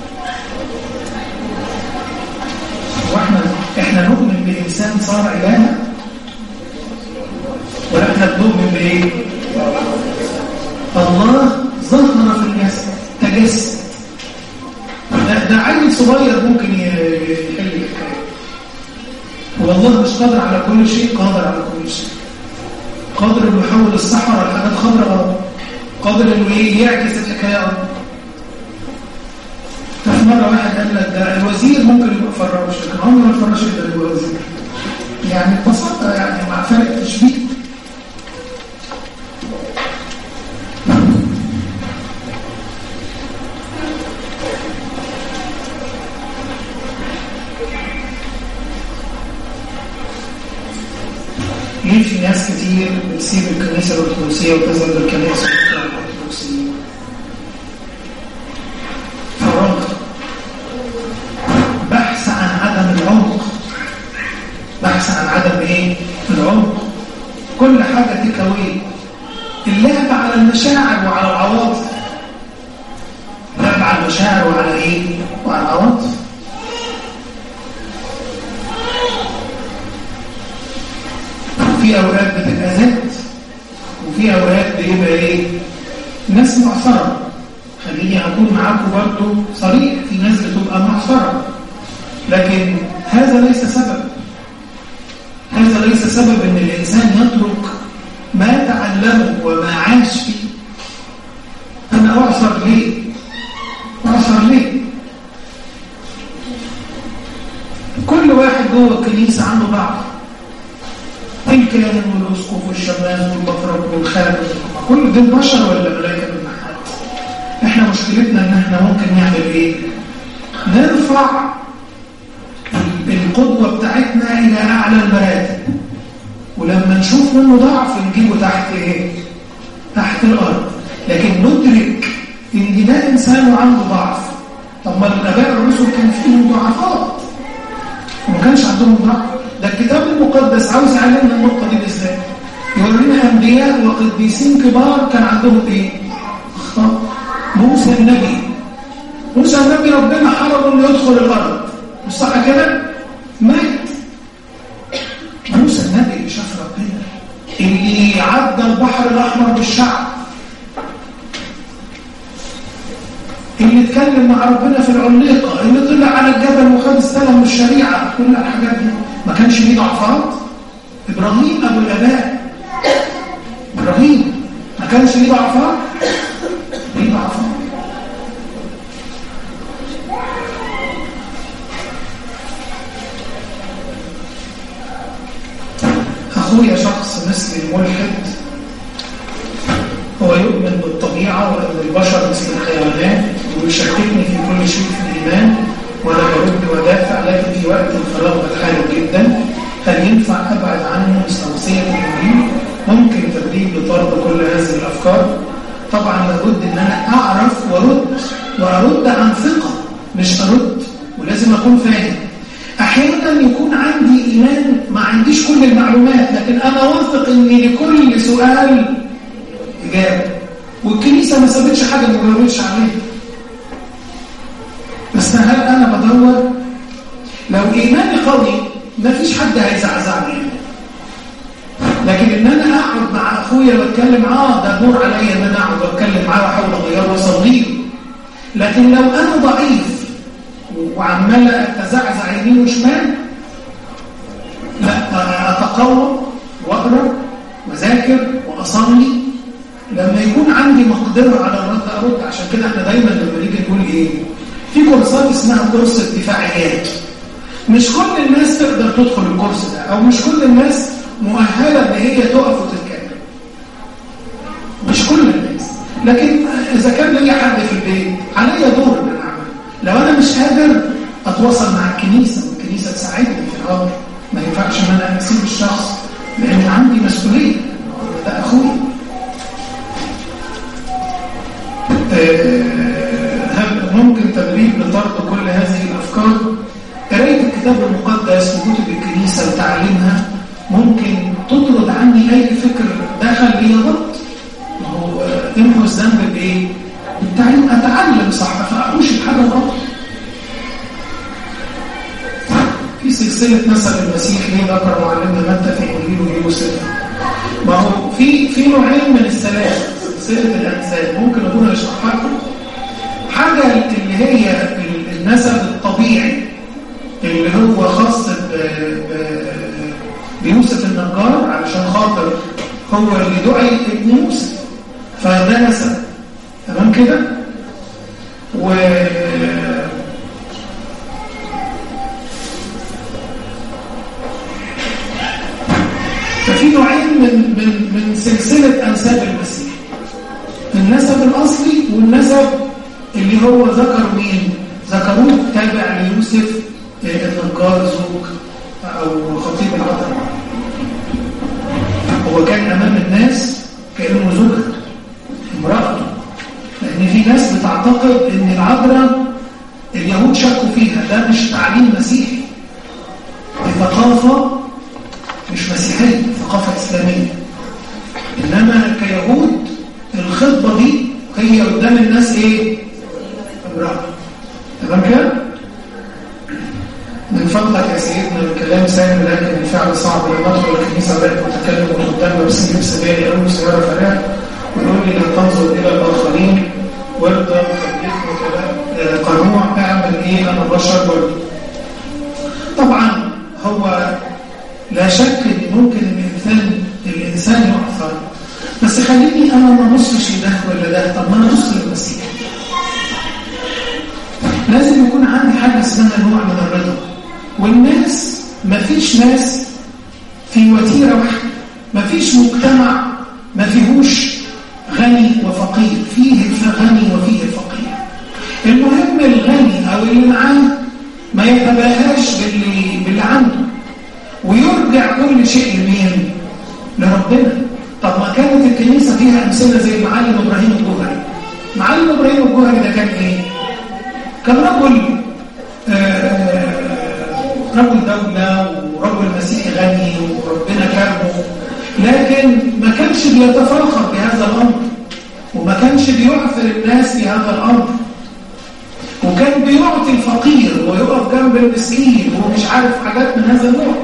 واحنا احنا نؤمن بانسان صار الها ولا احنا بنؤمن بايه الله ظهر في الجسد تجسد ده, ده عيل صغير ممكن يحل الحكايه والله مش قادر على كل شيء قادر على كل شيء قادر انه يحول الصحراء لحاجات خضراء قادر انه ايه يعكس الحكايه ففي مره واحد قال لك ده الوزير ممكن يبقى فراش لكن عمره ما فراش الا الوزير يعني ببساطه يعني مع فرق تشبيه ليه في ناس كتير بتسيب الكنيسة الأرثوذكسية وتذهب للكنيسة الأرثوذكسية؟ فراغ بحث عن عدم العمق بحث عن عدم ايه؟ العمق كل حاجة تكوي اللعب على المشاعر وعلى العواطف اللعب على المشاعر وعلى ايه؟ وعلى العواطف في اوقات بتبقى ذات وفي اوقات بيبقى ايه ناس معصره خليني اكون معاكم برضو صريح في ناس بتبقى معصره لكن هذا ليس سبب هذا ليس سبب ان الانسان يترك ما تعلمه وما عاش فيه انا اعصر ليه اعصر ليه كل واحد جوه الكنيسه عنده ضعف الكاهن والاسقف والشماس والمفرق والخادم كل دول بشر ولا ملائكه من حد احنا مشكلتنا ان احنا ممكن نعمل ايه نرفع القدوه بتاعتنا الى اعلى المراتب ولما نشوف منه ضعف نجيبه تحت ايه تحت الارض لكن ندرك ان ده انسان وعنده ضعف طب ما الاباء الرسل كان فيهم ضعفات وما كانش عندهم ضعف ده الكتاب المقدس عاوز يعلمنا النقطه دي بالذات يقول لنا انبياء وقديسين كبار كان عندهم ايه اخطاء موسى النبي موسى النبي ربنا حرمه انه يدخل الارض مش صح كده مات موسى النبي اللي شاف ربنا اللي عدى البحر الاحمر بالشعب اللي اتكلم مع ربنا في العليقه اللي طلع على الجبل وخد استلم الشريعه كل الحاجات دي ما كانش ليه ضعفات ابراهيم ابو الاباء ابراهيم ما كانش ليه ضعفات ليه ضعفات أخويا شخص مثل الملحد هو يؤمن بالطبيعة وأن البشر مثل الحيوانات ويشككني في كل شيء في الإيمان وأنا برد ودافع لكن في وقت الفراغ بتحارب جدا هل ينفع أبعد عنه مستوصية الإنجيل؟ ممكن تدريب لطرد كل هذه الأفكار؟ طبعا لابد أن أنا أعرف وأرد وأرد عن ثقة مش أرد ولازم أكون فاهم احيانا يكون عندي ايمان ما عنديش كل المعلومات لكن انا واثق ان لكل سؤال اجابه والكنيسه ما سابتش حاجه ما جاوبتش عليها بس هل انا بدور لو ايماني قوي ما فيش حد هيزعزعني لكن ان انا اقعد مع اخويا واتكلم معاه ده دور عليا ان انا اقعد واتكلم معاه واحاول اغيره واصليه لكن لو انا ضعيف وعمال اتزعزع يمين وشمال لا اتقوى واقرا واذاكر واصلي لما يكون عندي مقدره على الرد ارد عشان كده احنا دايما لما نيجي نقول ايه في كورسات اسمها كورس الدفاعيات مش كل الناس تقدر تدخل الكورس ده او مش كل الناس مؤهله ان هي تقف وتتكلم مش كل الناس لكن اذا كان لي حد في البيت عليا دور ان انا لو انا مش قادر اتواصل مع الكنيسه والكنيسه تساعدني في الامر ما ينفعش ان انا اسيب الشخص لان عندي مسؤوليه ده اخوي هل ممكن تدريب لطرد كل هذه الافكار قرايه الكتاب المقدس وكتب الكنيسه وتعليمها ممكن تطرد عني اي فكر دخل لي غلط ما هو امحو الذنب بايه بالتعليم اتعلم صح فاخش الحاجه غلط في سلسله مثل المسيح ليه ذكر معلمنا متى في انجيل يوسف ما هو في في نوعين من السلام سلسله الانساب ممكن اكون اشرحها لكم حاجه اللي هي النسب الطبيعي اللي هو خاص بيوسف النجار علشان خاطر هو اللي دعي ابن يوسف فده نسب تمام كده و ففي نوعين من من من سلسله انساب المسيح النسب الاصلي والنسب اللي هو ذكر مين ذكروه تابع ليوسف النجار زوج او خطيب العذراء هو كان امام الناس كانه زوجها امراته لان في ناس بتعتقد ان العذراء اليهود شكوا فيها ده مش تعليم مسيحي دي ثقافه مش مسيحيه ثقافه اسلاميه انما كيهود الخطبه دي هي قدام الناس ايه امراه تمام كده من فضلك يا سيدنا الكلام سهل لكن الفعل صعب لما ادخل الكنيسه بقت متكلم ومهتم بس يجيب سبالي او سياره فراغ ويقول لي لا تنظر الى الاخرين وارضى خليك قنوع اعمل ايه انا بشر برضه طبعا هو لا شك ان ممكن الانسان الانسان يعثر بس خليني انا ما ابصش ده ولا ده طب ما انا ابص للمسيح لازم يكون عندي حاجه اسمها نوع من الرضا والناس ما فيش ناس في وتيره واحده مفيش مجتمع ما فيهوش غني وفقير فيه الغني وفيه الفقير المهم الغني او اللي معاه ما يتباهاش باللي, باللي عنده ويرجع كل شيء لمين لربنا طب ما كانت الكنيسه فيها امثله زي معلم ابراهيم الجوهري معلم ابراهيم الجوهري ده كان ايه كان رجل آه رجل دوله ورجل مسيحي غني وربنا كرمه لكن ما كانش بيتفاخر بهذا الامر وما كانش بيعثر الناس في هذا الامر وكان بيعطي الفقير ويقف جنب المسكين ومش عارف حاجات من هذا النوع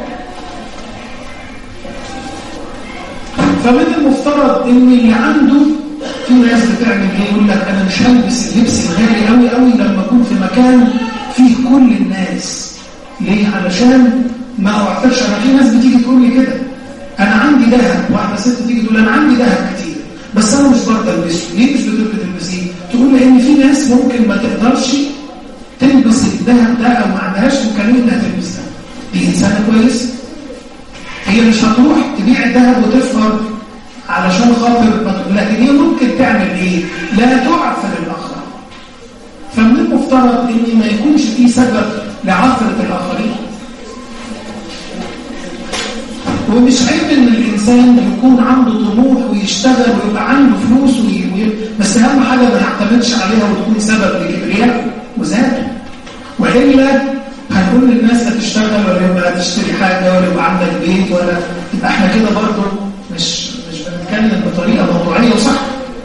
فمن المفترض ان اللي عنده في ناس بتعمل ايه يقول لك انا مش هلبس اللبس الغالي قوي قوي لما اكون في مكان فيه كل الناس ليه علشان ما اعترش انا في ناس بتيجي تقول لي كده انا عندي ذهب واحده ست تيجي تقول انا عندي ذهب كتير بس انا مش برضه البسه ليه مش بترضى تلبسيه تقول لان في ناس ممكن ما تقدرش تلبس الذهب ده او ما عندهاش امكانيه انها تلبس ده دي انسانه كويسه هي مش هتروح تبيع الذهب وتفخر علشان خاطر لكن هي ممكن تعمل ايه لا تعثر الاخرين فمن المفترض ان ما يكونش في سبب لعثره الاخرين ومش عيب ان الانسان يكون عنده طموح ويشتغل ويبقى عنده فلوس وي... بس اهم حاجه ما يعتمدش عليها وتكون سبب لكبرياء وذاته والا هنقول للناس لا تشتغل ولا يبقى تشتري حاجه ولا يبقى عندك بيت ولا يبقى احنا كده برضه مش مش بنتكلم بطريقه موضوعيه وصح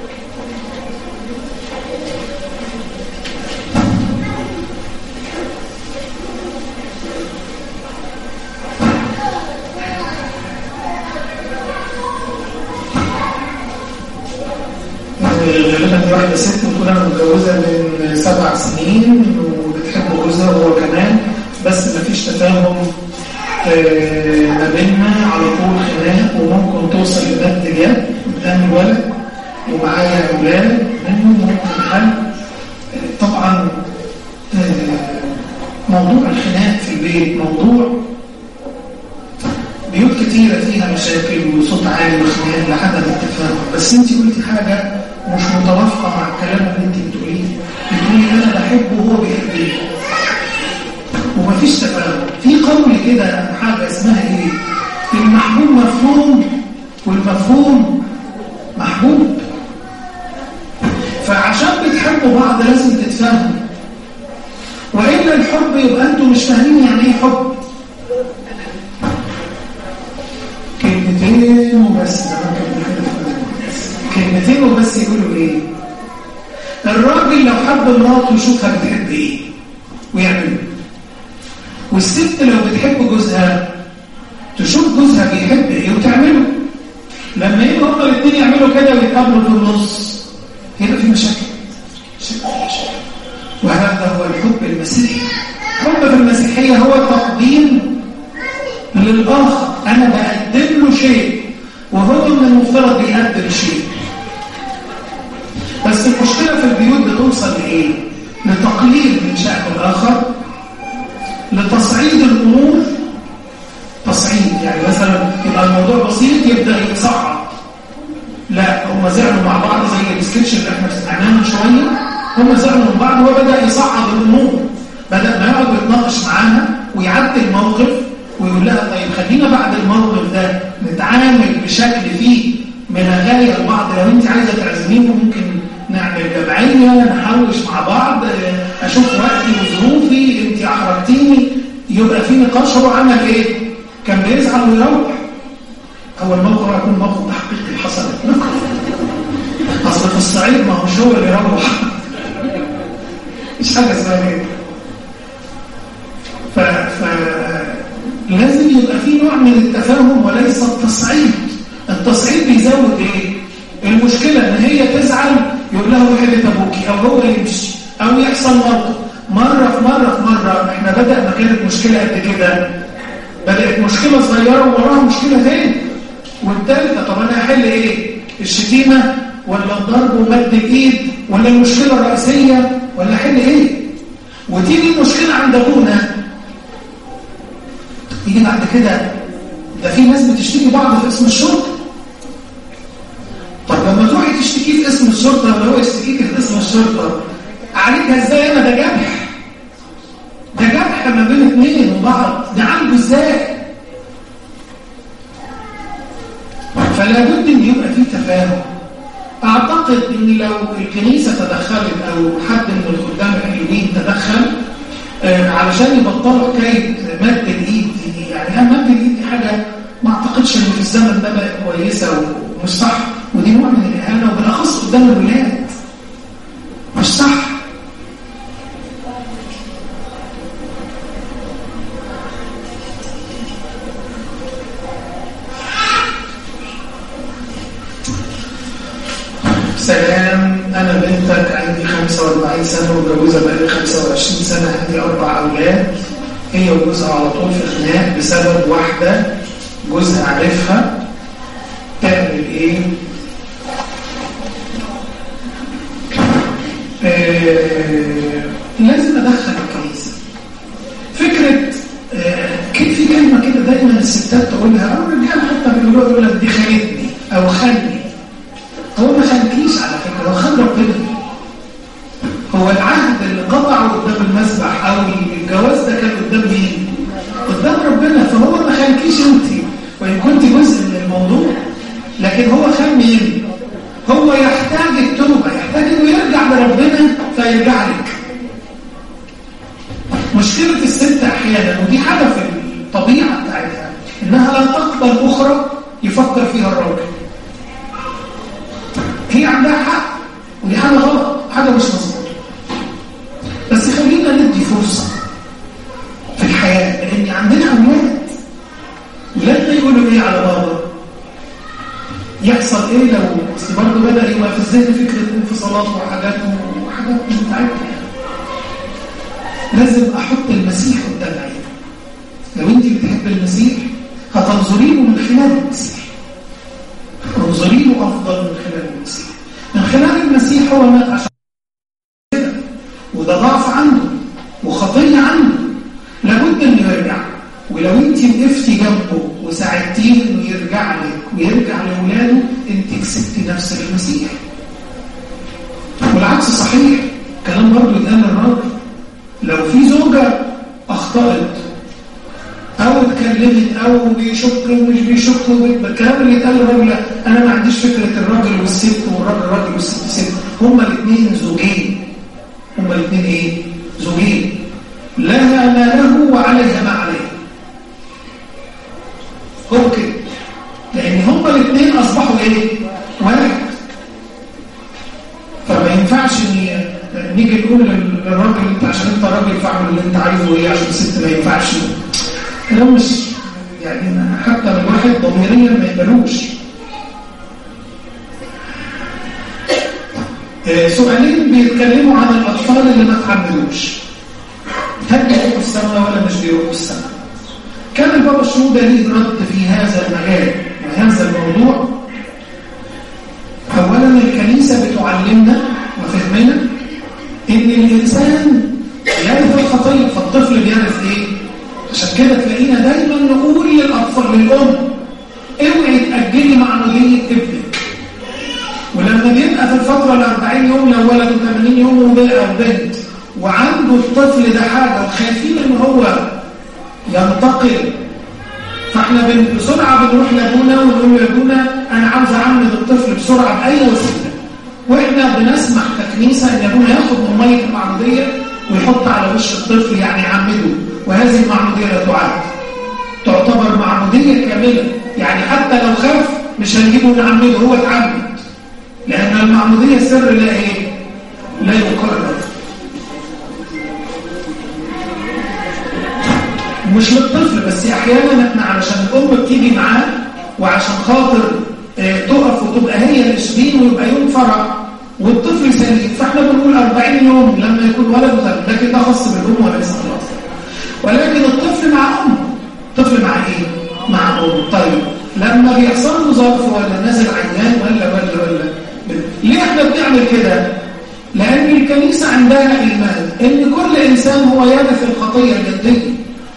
غالبا دي واحده ست بتكون انا متجوزه من سبع سنين وبتحب جوزها وهو كمان بس مفيش تفاهم ما بيننا على طول خناق وممكن توصل لمد اليد قدام الولد ومعايا اولاد منهم ممكن حل طبعا موضوع الخناق في البيت موضوع بيوت كتيرة فيها مشاكل وصوت عالي وخناق لعدم التفاهم بس انت قلتي حاجة مش متوافقة مع الكلام اللي انت بتقوليه بتقولي انا بحبه وهو بيحبني ومفيش تفاهم في قول كده حاجة اسمها ايه المحبوب مفهوم والمفهوم محبوب فعشان بتحبوا بعض لازم تتفاهموا وإلا الحب يبقى انتوا مش فاهمين يعني ايه حب كلمتين وبس كلمتين وبس يقولوا ايه الراجل لو حب مراته يشوفها بتحب ايه ويعمله والست لو بتحب جوزها تشوف جوزها بيحب ايه وتعمله لما يبقوا هما الاثنين يعملوا كده ويتقابلوا في النص هيبقى في مشاكل وهذا هو الحب المسيحي الحب في المسيحية هو تقديم للآخر أنا بقدم له شيء وهو من المفترض بيقدم شيء بس المشكلة في البيوت بتوصل لإيه؟ لتقليل من شأن الآخر لتصعيد الأمور تصعيد يعني مثلا يبقى الموضوع بسيط يبدأ يتصعد لا هم زعلوا مع بعض زي السكتش اللي احنا سمعناه من شوية هم زعلوا من بعض وهو بدأ يصعد الأمور بدأ ما يقعد يتناقش معاها ويعدي الموقف ويقول لها طيب خلينا بعد الموقف ده نتعامل بشكل فيه من غاية البعض لو انت عايزة تعزمينه ممكن نعمل جمعية نحوش مع بعض اشوف وقتي وظروفي انت احرجتيني يبقى في نقاش هو عمل ايه كان بيزعل ويروح هو الموقف هيكون موقف تحقيقي حصل اصل في الصعيد ما هوش هو اللي يروح مش حاجه اسمها كده ف... ف... لازم يبقى في نوع من التفاهم وليس التصعيد التصعيد بيزود ايه المشكله ان هي تزعل يقول لها روحي بيت ابوكي او هو يمشي او يحصل موقف مره في مره في مره احنا بدا ما كانت مشكله قد كده بدات مشكله صغيره ووراها مشكله تاني والثالثه طب انا احل ايه الشتيمه ولا الضرب ومد الايد ولا المشكله الرئيسيه ولا احل ايه وتيجي المشكله عند ابونا يجي بعد كده ده في ناس بتشتكي بعض في اسم الشرطه الشرطه اعالجها ازاي انا ده جرح ده جرح ما بين اثنين وبعض نعالجه ازاي فلا بد ان يبقى في تفاهم اعتقد ان لو الكنيسه تدخلت او حد من الخدام الحلوين تدخل آه، علشان يبطلوا حكايه مد الايد دي يعني هل مد الايد دي حاجه ما اعتقدش ان في الزمن ده بقت كويسه ومش صح ودي نوع من الاهانه وبالاخص قدام الولاد مش صح سلام أنا بنتك عندي 45 سنة ومتجوزة بقالي 25 سنة عندي أربع أولاد هي وجوزها على طول في خناق بسبب واحدة جوزها عارفها تعمل إيه؟ آه لازم أدخل الكنيسة فكرة آه في كلمة كده دايما الستات تقولها أو الرجال حتى بيقولوا يقول لك دي خانتني أو خاني هو ما خانكيش على فكرة هو خان ربنا هو العهد اللي قطعه قدام المسبح او الجواز ده كان قدام مين قدام ربنا فهو ما خانكيش انت وان كنت جزء من الموضوع لكن هو خان مين هو يحتاج التوبة يحتاج انه يرجع لربنا فيرجع لك مشكلة الست احيانا ودي حاجة في الطبيعة بتاعتها انها لا تقبل اخرى يفكر فيها الراجل هي عندها حق ودي حاجة غلط حاجة مش مظبوطة بس خلينا ندي فرصة في الحياة لأن عندنا أولاد ولادنا يقولوا إيه على بابا يحصل إيه لو أصل برضه بدأ يبقى في الذهن فكرة انفصالات وحاجات وحاجات متعبة لازم أحط المسيح قدام عيني لو أنت بتحب المسيح هتنظري له من خلال المسيح انظري له أفضل من خلال المسيح من خلال المسيح هو مات عشان كده وده ضعف عنده وخطية عنده لابد انه يرجع ولو انت وقفتي جنبه وساعدتيه انه يرجع لك ويرجع لاولاده انت كسبتي نفس المسيح والعكس صحيح كلام برضه يتقال للراجل لو في زوجة اخطأت او اتكلمت او بيشك ومش بيشك الكلام اللي يتقال للراجل انا ما عنديش فكره الراجل والست والراجل راجل والست ست هما الاثنين زوجين هما الاثنين ايه زوجين لها ما له وعليها ما عليه هو كده لان هما الاثنين اصبحوا ايه واحد فما ينفعش نيجي نقول للراجل انت عشان انت راجل فاعمل اللي انت عايزه ايه عشان الست ما ينفعش كلام مش يعني حتى الواحد ضميريا ما يقبلوش سؤالين بيتكلموا عن الأطفال اللي ما تعملوش هل بيروحوا السماء ولا مش بيروحوا السماء كان البابا الشهودة ليه رد في هذا المجال وهذا الموضوع أولا الكنيسة بتعلمنا وفهمنا إن الإنسان يرث الخطية فالطفل بيرث إيه؟ عشان كده تلاقينا دايما نقول للأطفال للأم اوعي تأجلي معمودية ابنك ولما بيبقى في الفترة ال 40 يوم لو ولد 80 يوم وبقى أو بنت وعنده الطفل ده حاجة وخايفين إن هو ينتقل فاحنا بسرعة بنروح لابونا ونقول له يا ابونا أنا عاوز أعمد الطفل بسرعة بأي وسيلة واحنا بنسمح ككنيسة إن ابونا ياخد من مية المعمودية ويحط على وش الطفل يعني يعمده وهذه المعمودية لا تعد تعتبر معمودية كاملة يعني حتى لو خاف مش هنجيبه نعمده هو اتعمد لأن المعمودية سر لا إيه؟ لا يقرر مش للطفل بس أحيانا احنا علشان الأم بتيجي معاه وعشان خاطر اه تقف وتبقى هي الإشبين ويبقى يوم فرح والطفل سليم فاحنا بنقول 40 يوم لما يكون ولد وطفل لكن ده خاص بالأم وليس بالأطفال ولكن الطفل مع أمه الطفل مع إيه؟ مع أمه طيب لما بيحصل له ظرف ولا نازل عيان ولا ولا ولا ليه احنا بنعمل كده لان الكنيسة عندها ايمان ان كل انسان هو يرث الخطية الجدية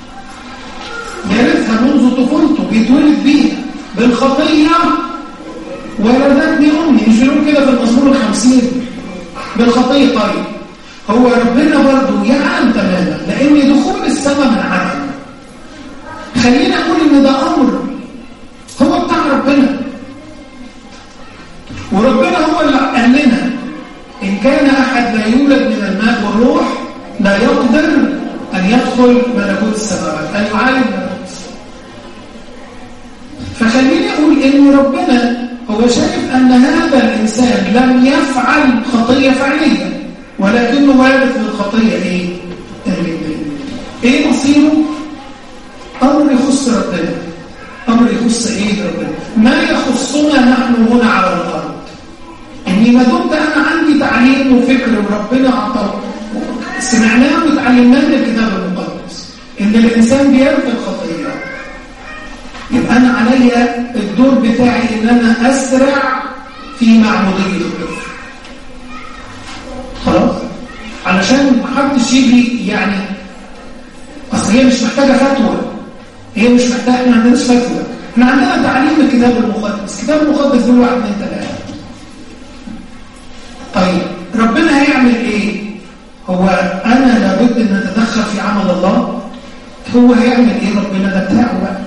يرثها منذ طفولته بيتولد بيها بالخطية ولدتني امي مش بنقول كده في المزمور الخمسين بالخطية طيب هو ربنا برضه يعلم تماما لأن دخول السماء من عدم خلينا أقول إن ده أمر هو بتاع ربنا وربنا هو اللي قال لنا إن كان أحد لا يولد من الماء والروح لا يقدر أن يدخل ملكوت السماوات أن يعالج ملكوت السماوات فخليني أقول إن ربنا هو شايف أن هذا الإنسان لم يفعل خطية فعلية ولكنه وارث للخطية إيه؟ إيه مصيره؟ أمر يخص ربنا أمر يخص إيه ربنا؟ ما يخصنا نحن هنا على الأرض إني ما دمت أنا عندي تعليم وفكر وربنا أعطاه سمعناه وتعلمناه من الكتاب المقدس إن الإنسان بيرث الخطية يبقى أنا عليا الدور بتاعي إن أنا أسرع في معمودية الكفر خلاص علشان محدش يجي يعني أصل هي مش محتاجة فتوى هي مش محتاجة احنا ما عندناش فتوى احنا عندنا تعليم الكتاب المقدس الكتاب المقدس دول واحد من ثلاثة طيب ربنا هيعمل ايه هو انا لابد ان اتدخل في عمل الله هو هيعمل ايه ربنا ده بتاعه بقى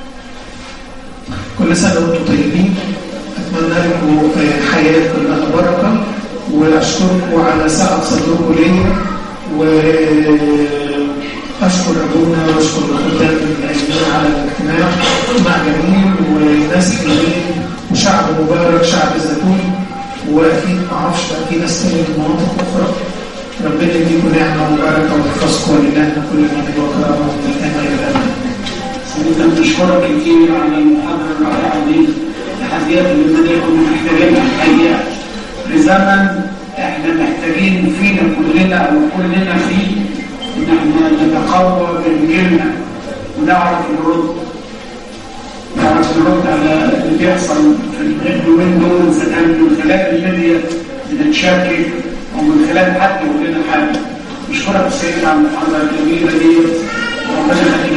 كل سنه وانتم طيبين اتمنى لكم حياه كلها بركه واشكركم على سعه صدركم ليا واشكر ابونا واشكر الخدام اللاجئين على الاجتماع مع جميل وناس حلوين وشعب مبارك شعب الزيتون واكيد ما اعرفش بقى في ناس تانية في مناطق اخرى ربنا يديكم نعمه وبركه ويحفظكم ولله كل مجد وكرامه من الان الى الابد. سيدنا بنشكرك كتير على المحاضره الرائعه دي التحديات اللي بنكون محتاجينها الحقيقه في زمن احنا محتاجين فينا كلنا او كلنا فيه ان احنا نتقوى بانجيلنا ونعرف نرد نعرف نرد على اللي بيحصل في اليومين دول اذا كان من خلال الميديا بنتشكك او من خلال حد يقول لنا حاجه نشكرك سيدنا على المحاضره الجميله دي وربنا يخليك